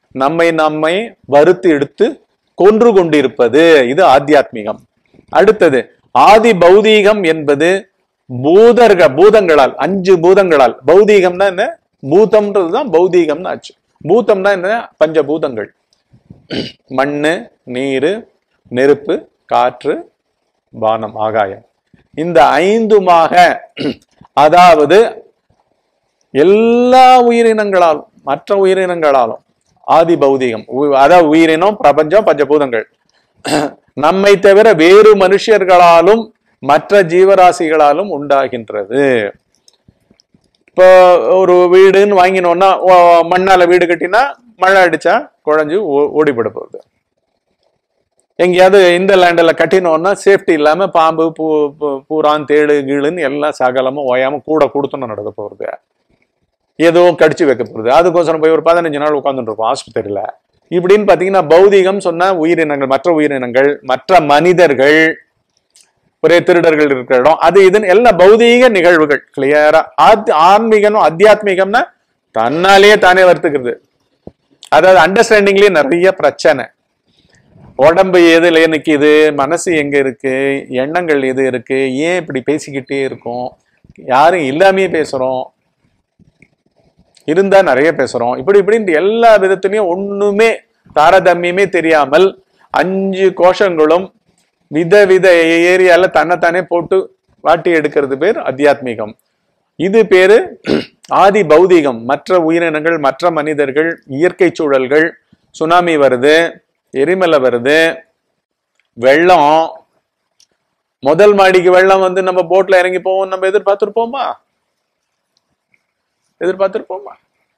நம்மை நம்மை வறுத்து எடுத்து கொன்று கொண்டிருப்பது இது ஆத்தியாத்மிகம் அடுத்தது ஆதி பௌதீகம் என்பது பூதர்க பூதங்களால் அஞ்சு பூதங்களால் பௌதீகம்னா என்ன பூதம்ன்றது தான் பௌதீகம்னு ஆச்சு பூதம்னா என்ன பஞ்சபூதங்கள் மண்ணு நீரு நெருப்பு காற்று வானம் ஆகாயம் இந்த ஐந்துமாக அதாவது எல்லா உயிரினங்களாலும் மற்ற உயிரினங்களாலும் ஆதி பௌதிகம் உ- அதாவது உயிரினம் பிரபஞ்சம் பஞ்சபூதங்கள் நம்மை தவிர வேறு மனுஷர்களாலும் மற்ற ஜீவராசிகளாலும் உண்டாகின்றது இப்போ ஒரு வீடுன்னு வாங்கினோம்னா ஓ- மண்ணால வீடு கட்டினா மழை அடிச்சா குழஞ்சு ஓ- ஓடிப்பட போகுது எங்கேயாவது இந்த லேண்டில் கட்டினோம்னா சேஃப்டி இல்லாம பாம்பு பூ பூ- பூரான் தேடு கீழுன்னு எல்லாம் சகலமும் ஓயாம கூட கொடுத்துன்னு நடக்க போகுது ஏதோ கடிச்சு வைக்க போகுது அதுக்கோசரம் போய் ஒரு பதினஞ்சு நாள் உட்காந்துட்டு இருப்போம் ஆஸ்பத்திரியில இப்படின்னு பாத்தீங்கன்னா பௌதிகம் சொன்னா உயிரினங்கள் மற்ற உயிரினங்கள் மற்ற மனிதர்கள் ஒரே திருடர்கள் இருக்கிற இடம் அது இதுன்னு எல்லா பௌதீக நிகழ்வுகள் கிளியரா ஆத் ஆன்மீகம் அத்தியாத்மிகம்னா தன்னாலேயே தானே வர்த்துக்கிறது அதாவது அண்டர்ஸ்டாண்டிங்லயே நிறைய பிரச்சனை உடம்பு எதுல நிக்குது மனசு எங்க இருக்கு எண்ணங்கள் எது இருக்கு ஏன் இப்படி பேசிக்கிட்டே இருக்கோம் யாரும் இல்லாமையே பேசுறோம் இருந்தா நிறைய பேசுறோம் இப்படி இப்படின்னு எல்லா விதத்துலயும் ஒண்ணுமே தாரதமியமே தெரியாமல் அஞ்சு கோஷங்களும் விதவித ஏரியால தன்னைத்தானே போட்டு வாட்டி எடுக்கிறது பேர் அத்தியாத்மிகம் இது பேரு ஆதி பௌதிகம் மற்ற உயிரினங்கள் மற்ற மனிதர்கள் இயற்கை சூழல்கள் சுனாமி வருது எரிமலை வருது வெள்ளம் முதல் மாடிக்கு வெள்ளம் வந்து நம்ம போட்ல இறங்கி போவோம் நம்ம எதிர்பார்த்திருப்போமா எதிர்பார்த்திருப்போமா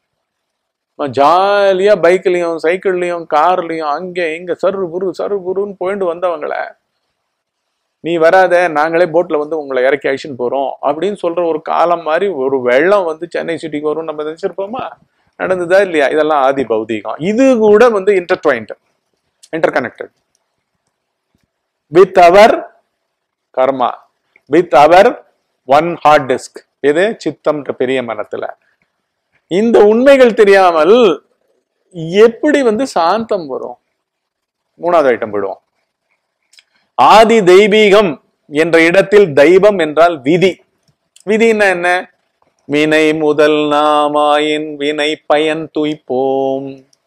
ஜாலியா பைக்லயும் சைக்கிள்லயும் கார்லயும் அங்க இங்க சரு புரு சரு புருன்னு போயிட்டு வந்தவங்கள நீ வராத நாங்களே போட்ல வந்து உங்களை இறக்கி அழிச்சுன்னு போறோம் அப்படின்னு சொல்ற ஒரு காலம் மாதிரி ஒரு வெள்ளம் வந்து சென்னை சிட்டிக்கு வரும் நம்ம நினைச்சிருப்போமா நடந்ததா இல்லையா இதெல்லாம் ஆதி பௌதீகம் இது கூட வந்து intertwined interconnected with our karma with our one hard disk இது சித்தம்ன்ற பெரிய மனத்துல இந்த உண்மைகள் தெரியாமல் எப்படி வந்து சாந்தம் வரும் மூணாவது ஐட்டம் போயிடுவோம் ஆதி தெய்வீகம் என்ற இடத்தில் தெய்வம் என்றால் விதி விதின்னா என்ன வினை முதல் நாமாயின் வினை பயன் துய்ப்போம்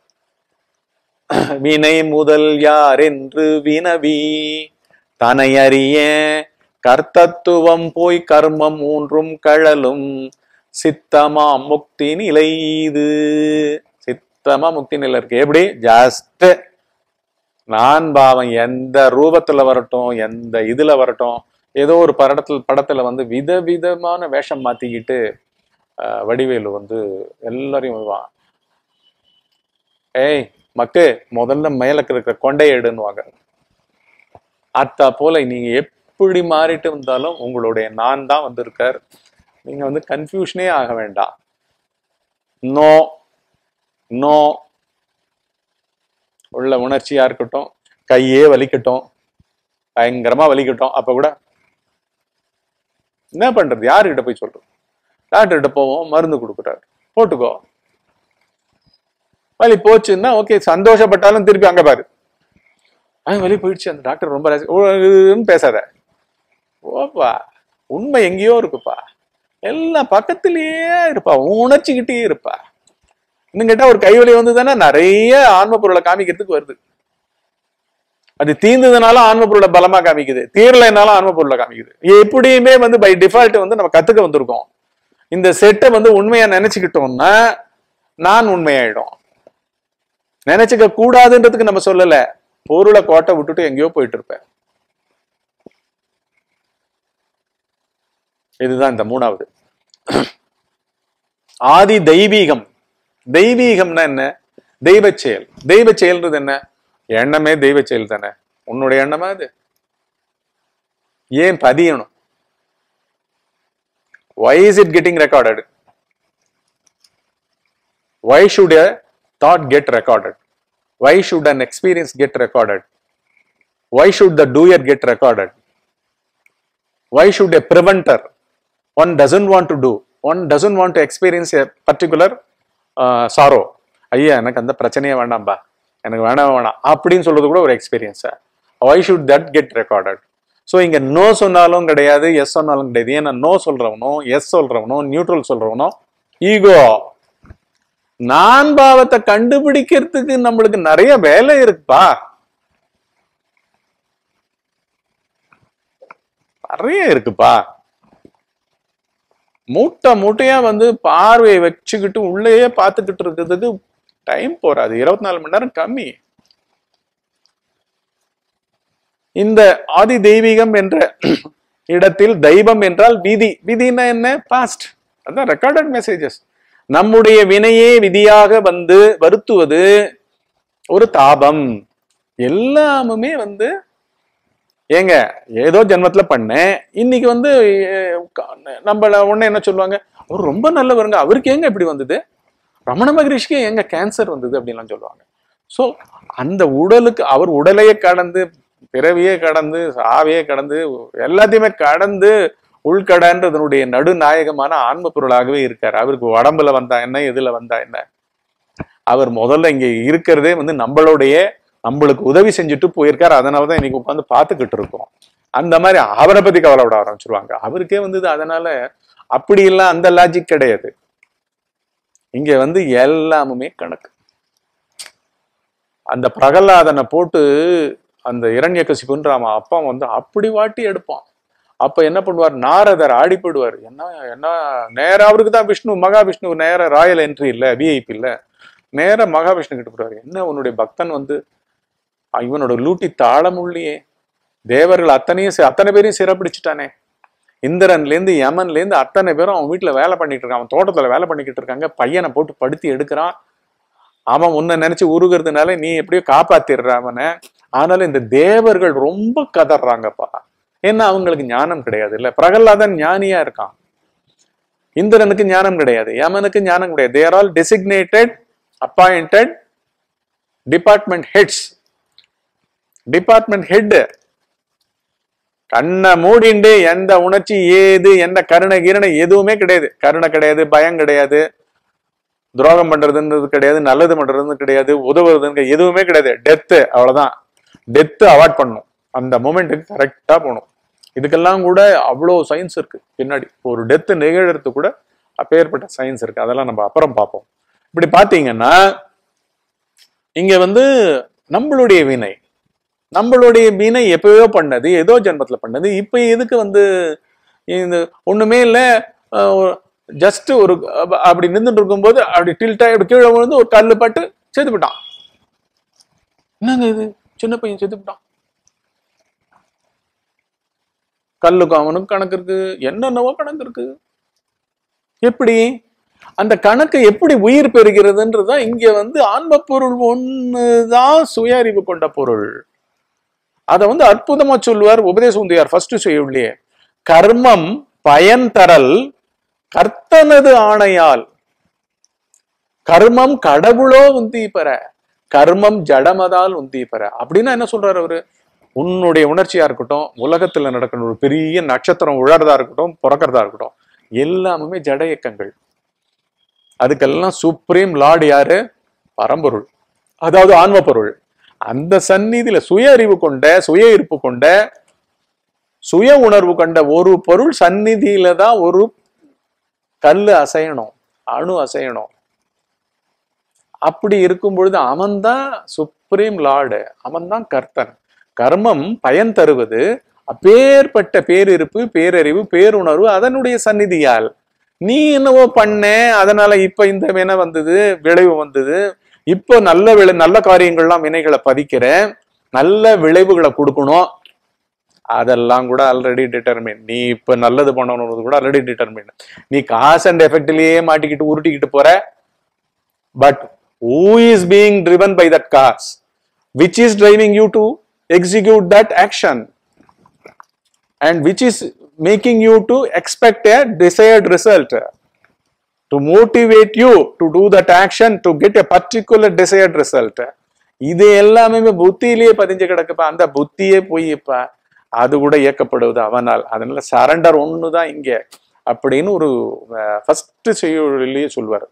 வினை முதல் யார் என்று வினவி தனை அறிய கர்த்தத்துவம் போய் கர்மம் மூன்றும் கழலும் சித்தமா முக்தி நிலை இது சித்தமா முக்தி நிலை இருக்கு எப்படி ஜஸ்ட் நான் பாவம் எந்த ரூபத்துல வரட்டும் எந்த இதுல வரட்டும் ஏதோ ஒரு படத்துல படத்துல வந்து விதவிதமான வேஷம் மாத்திக்கிட்டு அஹ், வடிவேலு வந்து எல்லாரையும் வருவான் ஏய் மக்கு முதல்ல மேல இருக்கிற கொண்டைய எடுன்னுவாங்க அத்தா போல நீங்க எப்படி மாறிட்டு வந்தாலும் உங்களுடைய நான் தான் வந்திருக்கார் நீங்க வந்து கன்ஃபியூஷனே ஆக வேண்டாம் நோ நோ உள்ள உணர்ச்சியா இருக்கட்டும் கையே வலிக்கட்டும் பயங்கரமா வலிக்கட்டும் அப்ப கூட என்ன பண்றது யாருக்கிட்ட போய் சொல்றது டாக்டர்கிட்ட போவோம் மருந்து கொடுக்குறாரு போட்டுக்கோ வலி போச்சுன்னா ஓகே சந்தோஷப்பட்டாலும் திருப்பி அங்க பாரு ஆ வலி போயிடுச்சு அந்த டாக்டர் ரொம்ப ரசி- ஓ, இதுன்னு பேசாத ஓப்பா உண்மை எங்கேயோ இருக்குப்பா எல்லாம் பக்கத்திலேயே இருப்பா உணர்ச்சிக்கிட்டே இருப்பா இன்னும் கேட்டா ஒரு கைவலி வந்ததுன்னா நிறைய ஆன்ம பொருளை காமிக்கிறதுக்கு வருது அது தீர்ந்ததுனால ஆன்ம பொருளை பலமா காமிக்குது தீரலைனாலும் ஆன்ம பொருளை காமிக்குது எப்படியுமே வந்து பை டிஃபால்ட் வந்து நம்ம கத்துக்க வந்திருக்கோம் இந்த செட்டை வந்து உண்மையா நினைச்சுக்கிட்டோம்னா நான் உண்மையாயிடும் நினைச்சுக்க கூடாதுன்றதுக்கு நம்ம சொல்லல பொருளை கோட்டை விட்டுட்டு எங்கேயோ போயிட்டு இருப்பேன் இதுதான் இந்த மூணாவது ஆதி தெய்வீகம் தெய்வீகம்னா என்ன தெய்வ செயல் தெய்வ செயல்ன்றது என்ன எண்ணமே தெய்வ செயல் தானே உன்னுடைய எண்ணமா அது ஏன் பதியணும் why is it getting recorded why should a thought get recorded why should an experience get recorded why should the doer get recorded why should a preventer one doesn't want to do one doesn't want to experience a particular uh, sorrow ஐயா எனக்கு அந்த பிரச்சனையே வேண்டாம்பா எனக்கு வேணாம் வேணாம் அப்படின்னு சொல்றது கூட ஒரு experience why should that get recorded so இங்க நோ சொன்னாலும் கிடையாது எஸ் சொன்னாலும் கிடையாது ஏன்னா நோ சொல்றவனோ எஸ் சொல்றவனோ நியூட்ரல் சொல்றவனோ ஈகோ நான் பாவத்தை கண்டுபிடிக்கிறதுக்கு நம்மளுக்கு நிறைய வேலை இருக்குப்பா நிறைய இருக்குப்பா மூட்டை மூட்டையா வந்து பார்வையை வச்சுக்கிட்டு உள்ளேயே பார்த்துக்கிட்டு இருக்கிறதுக்கு டைம் போறாது இருபத்தி நாலு மணி நேரம் கம்மி இந்த ஆதி தெய்வீகம் என்ற இடத்தில் தெய்வம் என்றால் விதி விதினா என்ன பாஸ்ட் அதான் ரெக்கார்டட் மெசேஜஸ் நம்முடைய வினையே விதியாக வந்து வருத்துவது ஒரு தாபம் எல்லாமுமே வந்து ஏங்க ஏதோ ஜென்மத்துல பண்ணேன் இன்னைக்கு வந்து அஹ், க- நம்மள உடனே என்ன சொல்லுவாங்க அவர் ரொம்ப நல்லவருங்க அவருக்கு ஏங்க இப்படி வந்தது ரமண மகரிஷிக்கு எங்க கேன்சர் வந்தது அப்படின்லாம் சொல்லுவாங்க ஸோ அந்த உடலுக்கு அவர் உடலையே கடந்து பிறவியே கடந்து சாவையே கடந்து எல்லாத்தையுமே கடந்து உள்கடன்றதனுடைய நடுநாயகமான ஆன்ம பொருளாகவே இருக்கார் அவருக்கு உடம்புல வந்தா என்ன எதுல வந்தா என்ன அவர் முதல்ல இங்க இருக்கிறதே வந்து நம்மளுடைய நம்மளுக்கு உதவி செஞ்சுட்டு போயிருக்காரு அதனாலதான் இன்னைக்கு உட்காந்து பார்த்துக்கிட்டு இருக்கோம் அந்த மாதிரி அவரை பத்தி கவலைப்பட ஆரம்பிச்சிருவாங்க அவருக்கே வந்தது அதனால அப்படி எல்லாம் அந்த லாஜிக் கிடையாது இங்க வந்து எல்லாமுமே கணக்கு அந்த பிரகலாதனை போட்டு அந்த இரண்யகசிப்புன்ற அவன் அப்பா வந்து அப்படி வாட்டி எடுப்பான் அப்ப என்ன பண்ணுவார் நாரதர் ஆடி போடுவார் என்ன என்ன நேரா அவருக்கு தான் விஷ்ணு மகாவிஷ்ணு நேர ராயல் என்ட்ரி இல்ல விஐபி இல்ல நேரா மகாவிஷ்ணு கிட்ட போடுவார் என்ன உன்னுடைய பக்தன் வந்து அ, இவனோட லூட்டி தாளமுள்ளியே தேவர்கள் அத்தனையும் சி- அத்தனை பேரையும் சிறப்பிடிச்சிட்டானே இந்திரன்ல இருந்து யமன்ல இருந்து அத்தனை பேரும் அவன் வீட்டுல வேலை பண்ணிட்டு இருக்கான் அவன் தோட்டத்துல வேலை பண்ணிக்கிட்டு இருக்காங்க பையனை போட்டு படுத்தி எடுக்கிறான் அவன் உன்னை நினைச்சு உருகிறதுனால நீ எப்படியோ காப்பாத்திடுற அவனை ஆனாலும் இந்த தேவர்கள் ரொம்ப கதறாங்கப்பா ஏன்னா அவங்களுக்கு ஞானம் கிடையாது இல்ல பிரகலாதன் ஞானியா இருக்கான் இந்திரனுக்கு ஞானம் கிடையாது யமனுக்கு ஞானம் கிடையாது they're all designated appointed department heads department head கண்ணை மூடிண்டு எந்த உணர்ச்சி ஏது எந்த கருணை கீரணை எதுவுமே கிடையாது கருணை கிடையாது பயம் கிடையாது துரோகம் பண்றதுன்றது கிடையாது நல்லது பண்றதுன்னு கிடையாது உதவுறதுன்னு எதுவுமே கிடையாது டெத்து அவ்வளவுதான் டெத்து அவாய்ட் பண்ணும் அந்த மூமெண்ட்டுக்கு கரெக்டா போகணும் இதுக்கெல்லாம் கூட அவ்வளோ சயின்ஸ் இருக்கு பின்னாடி ஒரு டெத்து நிகழறது கூட அப்பேற்பட்ட சயின்ஸ் இருக்கு அதெல்லாம் நம்ம அப்புறம் பார்ப்போம் இப்படி பார்த்தீங்கன்னா இங்க வந்து நம்மளுடைய வினை நம்மளுடைய வினை எப்பயோ பண்ணது ஏதோ ஜென்மத்துல பண்ணது இப்ப எதுக்கு வந்து இந்த ஒண்ணுமே இல்ல ஜஸ்ட் ஒரு அப்ப- அப்படி நின்றுட்டு இருக்கும்போது அப்படி டில்ட் அப்படி கீழே விழுந்து ஒரு கல்லு பட்டு செத்து போட்டான் என்னங்க இது சின்ன பையன் செத்து போட்டான் கல்லுக்கும் அவனுக்கும் கணக்கு இருக்கு என்னென்னவோ கணக்கு இருக்கு எப்படி அந்த கணக்கு எப்படி உயிர் பெறுகிறதுன்றதுதான் இங்க வந்து ஆன்ம பொருள் ஒண்ணுதான் சுய அறிவு கொண்ட பொருள் அதை வந்து அற்புதமா சொல்லுவார் உபதேச உந்தையார் ஃபர்ஸ்ட் செய்யுள்ளே கர்மம் பயன் தரல் கர்த்தனது ஆணையால் கர்மம் கடவுளோ உந்தி பெற கர்மம் ஜடமதால் உந்தி பெற அப்படின்னா என்ன சொல்றாரு அவரு உன்னுடைய உணர்ச்சியா இருக்கட்டும் உலகத்துல நடக்கிற ஒரு பெரிய நட்சத்திரம் உழறதா இருக்கட்டும் பிறக்கிறதா இருக்கட்டும் எல்லாமே ஜட இயக்கங்கள் அதுக்கெல்லாம் சுப்ரீம் லார்டு யாரு பரம்பொருள் அதாவது ஆன்ம பொருள் அந்த சந்நிதியில சுய அறிவு கொண்ட சுய இருப்பு கொண்ட சுய உணர்வு கொண்ட ஒரு பொருள் சந்நிதியில தான் ஒரு கல்லு அசையணும் அணு அசையணும் அப்படி இருக்கும் பொழுது அவன்தான் சுப்ரீம் லார்டு அவன்தான் கர்த்தன் கர்மம் பயன் தருவது அப்பேற்பட்ட பேரிருப்பு பேரறிவு பேருணர்வு அதனுடைய சந்நிதியால் நீ என்னவோ பண்ண அதனால இப்ப இந்த வினை வந்தது விளைவு வந்தது இப்போ நல்ல விளை நல்ல காரியங்கள்லாம் வினைகளை பதிக்கிற நல்ல விளைவுகளை கொடுக்கணும் அதெல்லாம் கூட ஆல்ரெடி டிட்டர்மின் நீ இப்ப நல்லது பண்ணணும்னு கூட ஆல்ரெடி டிட்டர்மின் நீ காசு அண்ட் எஃபெக்ட்லயே மாட்டிக்கிட்டு உருட்டிக்கிட்டு போற but who is being driven by that cause which is driving you to execute that action and which is making you to expect a desired result to motivate you to do that action to get a particular desired result இது எல்லாமே புத்தியிலேயே பதிஞ்சு கிடக்குப்பா அந்த புத்தியே போய் இப்ப அது கூட இயக்கப்படுவது அவனால் அதனால சரண்டர் ஒண்ணுதான் இங்க அப்படின்னு ஒரு ஃபர்ஸ்ட் செய்யுளிலேயே சொல்வார்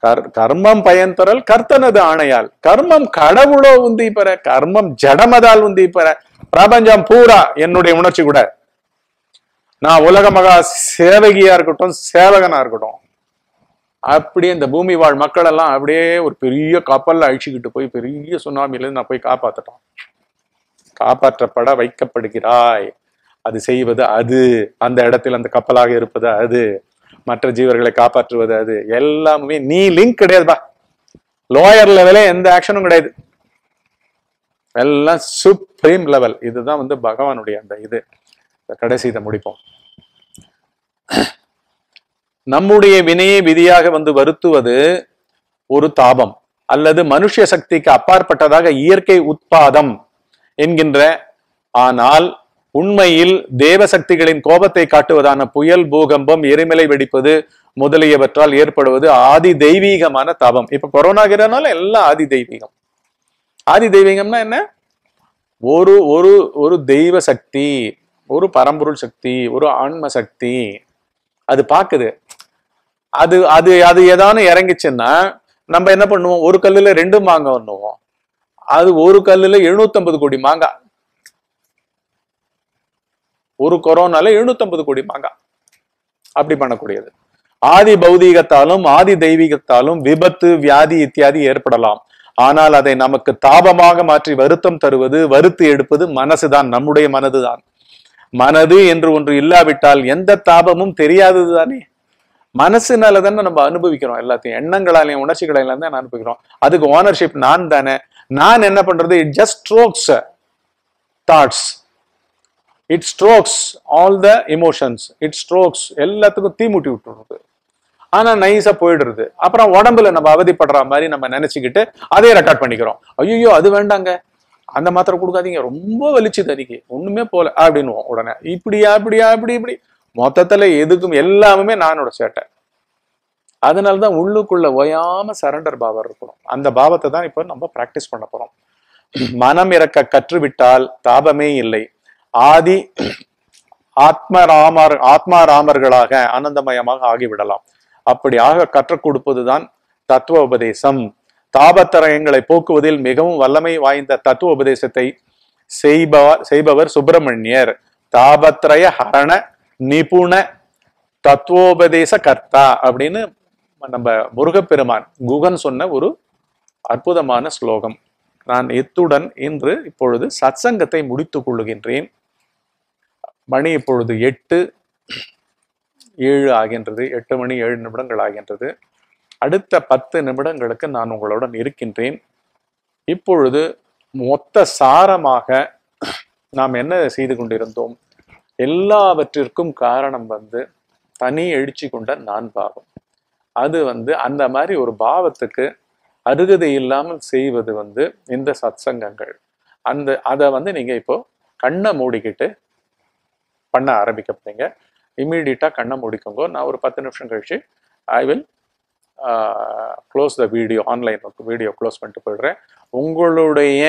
கர் கர்மம் பயன் தரல் கர்த்தனது ஆணையால் கர்மம் கடவுளோ உந்தி பெற கர்மம் ஜடமதால் உந்தி பெற பிரபஞ்சம் பூரா என்னுடைய உணர்ச்சி கூட நான் உலக மகா சேவகியா இருக்கட்டும் சேவகனா இருக்கட்டும் அப்படியே இந்த பூமி வாழ் மக்கள் எல்லாம் அப்படியே ஒரு பெரிய கப்பல்ல அழிச்சுக்கிட்டு போய் பெரிய சுனாமில இருந்து நான் போய் காப்பாத்தட்டோம் காப்பாற்றப்பட வைக்கப்படுகிறாய் அது செய்வது அது அந்த இடத்தில் அந்த கப்பலாக இருப்பது அது மற்ற ஜீவர்களை காப்பாற்றுவது அது எல்லாமே நீ லிங்க் கிடையாதுப்பா லோயர் லெவலே எந்த ஆக்ஷனும் கிடையாது எல்லாம் சுப்ரீம் லெவல் இதுதான் வந்து பகவானுடைய அந்த இது கடைசி இதை முடிப்போம் நம்முடைய வினையை விதியாக வந்து வருத்துவது ஒரு தாபம் அல்லது மனுஷ சக்திக்கு அப்பாற்பட்டதாக இயற்கை உட்பாதம் என்கின்ற ஆனால் உண்மையில் தேவ சக்திகளின் கோபத்தை காட்டுவதான புயல் பூகம்பம் எரிமலை வெடிப்பது முதலியவற்றால் ஏற்படுவது ஆதி தெய்வீகமான தாபம் இப்ப கொரோனாங்கிறனால எல்லாம் ஆதி தெய்வீகம் ஆதி தெய்வீகம்னா என்ன ஒரு ஒரு ஒரு தெய்வ சக்தி ஒரு பரம்பொருள் சக்தி ஒரு ஆன்ம சக்தி அது பாக்குது அது அது அது ஏதானு இறங்கிச்சுன்னா நம்ம என்ன பண்ணுவோம் ஒரு கல்லுல ரெண்டு மாங்காய் பண்ணுவோம் அது ஒரு கல்லுல 750 கோடி மாங்காய் ஒரு கொரோனால 750 கோடி மாங்காய் அப்படி பண்ணக்கூடியது ஆதி பௌதீகத்தாலும் ஆதி தெய்வீகத்தாலும் விபத்து வியாதி இத்தியாதி ஏற்படலாம் ஆனால் அதை நமக்கு தாபமாக மாற்றி வருத்தம் தருவது வருத்து எடுப்பது மனசுதான் நம்முடைய மனதுதான் மனது என்று ஒன்று இல்லாவிட்டால் எந்த தாபமும் தெரியாதது தானே மனசுனால தானே நம்ம அனுபவிக்கிறோம் எல்லாத்தையும் எண்ணங்களாலையும் உணர்ச்சிகளாலையும் தான் அனுபவிக்கிறோம் அதுக்கு ஓனர்ஷிப் நான் தானே நான் என்ன பண்றது it just strokes thoughts it strokes all the emotions it strokes எல்லாத்துக்கும் தீ மூட்டி விட்டுருது ஆனா நைஸா போயிடுறது அப்புறம் உடம்புல நம்ம அவதிப்படுற மாதிரி நம்ம நினைச்சுக்கிட்டு அதே ரெக்கார்ட் பண்ணிக்கிறோம் ஐயோ அது வேண்டாங்க அந்த மாத்திரை கொடுக்காதீங்க ரொம்ப வலிச்சு தனிக்கு ஒண்ணுமே போல அப்படின்னுவோம் உடனே இப்படியா இப்படியா இப்படி இப்படி மொத்தத்துல எதுக்கும் எல்லாமே நானோட சேட்டை அதனாலதான் உள்ளுக்குள்ள ஓயாம சரண்டர் பாவம் இருக்கணும் அந்த பாவத்தை தான் இப்போ நம்ம பிராக்டிஸ் பண்ண போறோம் மனம் இறக்க கற்றுவிட்டால் தாபமே இல்லை ஆதி ஆத்மராமர் ஆத்மாராமர்களாக ஆனந்தமயமாக ஆகிவிடலாம் அப்படி ஆக கற்றுக் கொடுப்பதுதான் தத்துவ உபதேசம் தாபத்தரயங்களை போக்குவதில் மிகவும் வல்லமை வாய்ந்த தத்துவ உபதேசத்தை செய்பவர் செய்பவர் சுப்பிரமணியர் தாபத்ரய ஹரண நிபுண தத்துவோபதேச கர்த்தா அப்படின்னு நம்ம முருகப்பெருமான் குகன் சொன்ன ஒரு அற்புதமான ஸ்லோகம் நான் இத்துடன் இன்று இப்பொழுது சத்சங்கத்தை முடித்துக் கொள்ளுகின்றேன் மணி இப்பொழுது எட்டு ஏழு ஆகின்றது எட்டு மணி ஏழு நிமிடங்கள் ஆகின்றது அடுத்த பத்து நிமிடங்களுக்கு நான் உங்களுடன் இருக்கின்றேன் இப்பொழுது மொத்த சாரமாக நாம் என்ன செய்து கொண்டிருந்தோம் எல்லாவற்றிற்கும் காரணம் வந்து தனி எழுச்சி கொண்ட நான் பாவம் அது வந்து அந்த மாதிரி ஒரு பாவத்துக்கு அருகதை இல்லாமல் செய்வது வந்து இந்த சத்சங்கங்கள் அந்த அதை வந்து நீங்க இப்போ கண்ணை மூடிக்கிட்டு பண்ண ஆரம்பிக்க போறீங்க இம்மீடியட்டா கண்ணை மூடிக்கோங்க நான் ஒரு பத்து நிமிஷம் கழிச்சு I will close the video online video close பண்ணிட்டு போயிடுறேன் உங்களுடைய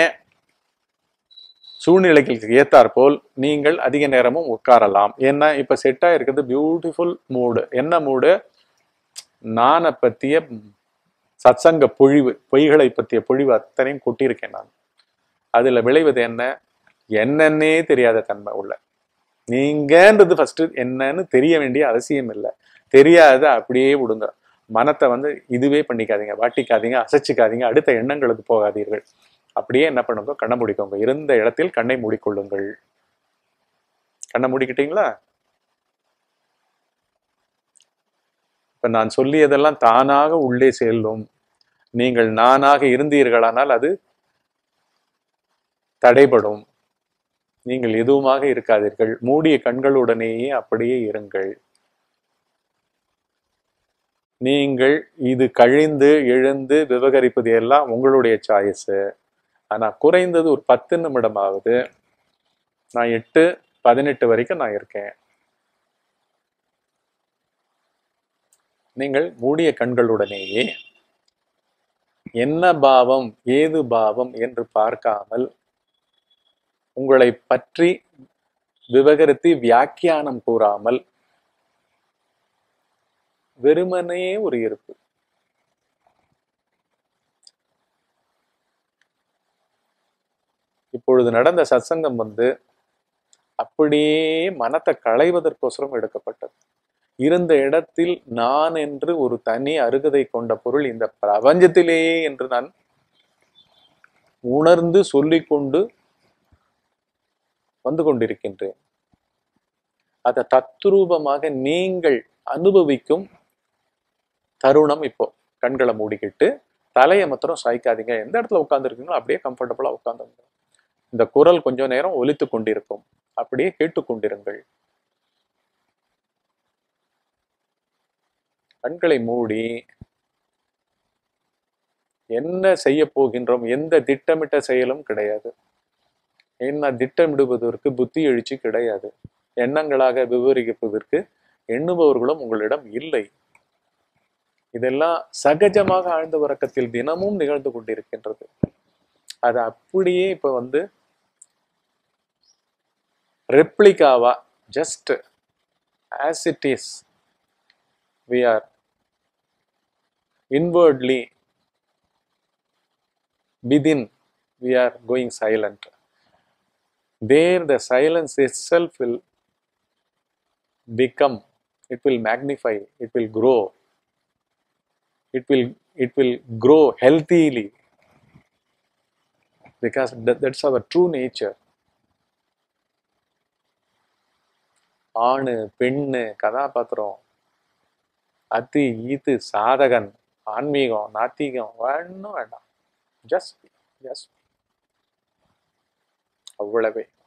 சூழ்நிலைகளுக்கு ஏத்தாற்போல் நீங்கள் அதிக நேரமும் உட்காரலாம் ஏன்னா இப்ப செட் ஆயிருக்கிறது பியூட்டிஃபுல் மூடு என்ன மூடு நானை பத்திய சத்சங்க பொழிவு பொய்களை பற்றிய பொழிவு அத்தனையும் கொட்டியிருக்கேன் நான் அதுல விளைவது என்ன என்னன்னே தெரியாத தன்மை உள்ள நீங்கன்றது ஃபர்ஸ்ட் என்னன்னு தெரிய வேண்டிய அவசியம் இல்லை தெரியாத அப்படியே விடுங்க மனத்தை வந்து இதுவே பண்ணிக்காதீங்க வாட்டிக்காதீங்க அசைச்சிக்காதீங்க அடுத்த எண்ணங்களுக்கு போகாதீர்கள் அப்படியே என்ன பண்ணுங்க கண்ணை மூடிக்கோங்க இருந்த இடத்தில் கண்ணை மூடிக்கொள்ளுங்கள் கண்ணை மூடிக்கிட்டீங்களா இப்ப நான் சொல்லியதெல்லாம் தானாக உள்ளே செல்லும் நீங்கள் நானாக இருந்தீர்களானால் அது தடைபடும் நீங்கள் எதுவுமாக இருக்காதீர்கள் மூடிய கண்களுடனேயே அப்படியே இருங்கள் நீங்கள் இது கழிந்து எழுந்து விவகரிப்பது எல்லாம் உங்களுடைய சாய்ஸு ஆனா குறைந்தது ஒரு பத்து நிமிடமாவது நான் எட்டு பதினெட்டு வரைக்கும் நான் இருக்கேன் நீங்கள் மூடிய கண்களுடனேயே என்ன பாவம் ஏது பாவம் என்று பார்க்காமல் உங்களை பற்றி விவகரித்து வியாக்கியானம் கூறாமல் வெறுமனே ஒரு இருப்பு இப்பொழுது நடந்த சத்சங்கம் வந்து அப்படியே மனத்தை களைவதற்கோசரம் எடுக்கப்பட்டது இருந்த இடத்தில் நான் என்று ஒரு தனி அருகதை கொண்ட பொருள் இந்த பிரபஞ்சத்திலேயே என்று நான் உணர்ந்து சொல்லிக்கொண்டு வந்து கொண்டிருக்கின்றேன் அதை தத்ரூபமாக நீங்கள் அனுபவிக்கும் தருணம் இப்போ கண்களை மூடிக்கிட்டு தலையை மாத்திரம் சாய்க்காதீங்க எந்த இடத்துல உட்காந்துருக்கீங்களோ அப்படியே கம்ஃபர்டபுளா உட்காந்துருங்க இந்த குரல் கொஞ்ச நேரம் ஒலித்து கொண்டிருக்கும் அப்படியே கேட்டுக்கொண்டிருங்கள் கண்களை மூடி என்ன செய்ய போகின்றோம் எந்த திட்டமிட்ட செயலும் கிடையாது ஏன்னா திட்டமிடுவதற்கு புத்தி எழுச்சி கிடையாது எண்ணங்களாக விவரிப்பதற்கு எண்ணுபவர்களும் உங்களிடம் இல்லை இதெல்லாம் சகஜமாக ஆழ்ந்த உறக்கத்தில் தினமும் நிகழ்ந்து கொண்டிருக்கின்றது அது அப்படியே இப்ப வந்து ரெப்ளிகாவா just as it is we are inwardly within we are going silent there the silence itself will become it will magnify it will grow it will it will grow healthily because that, that's our true nature ஆணு பெண்ணு கதாபாத்திரம் அத்தி ஈத்து சாதகன் ஆன்மீகம் நாத்திகம் ஒன்றும் வேண்டாம் ஜஸ்ட் ஜஸ்ட் அவ்வளவே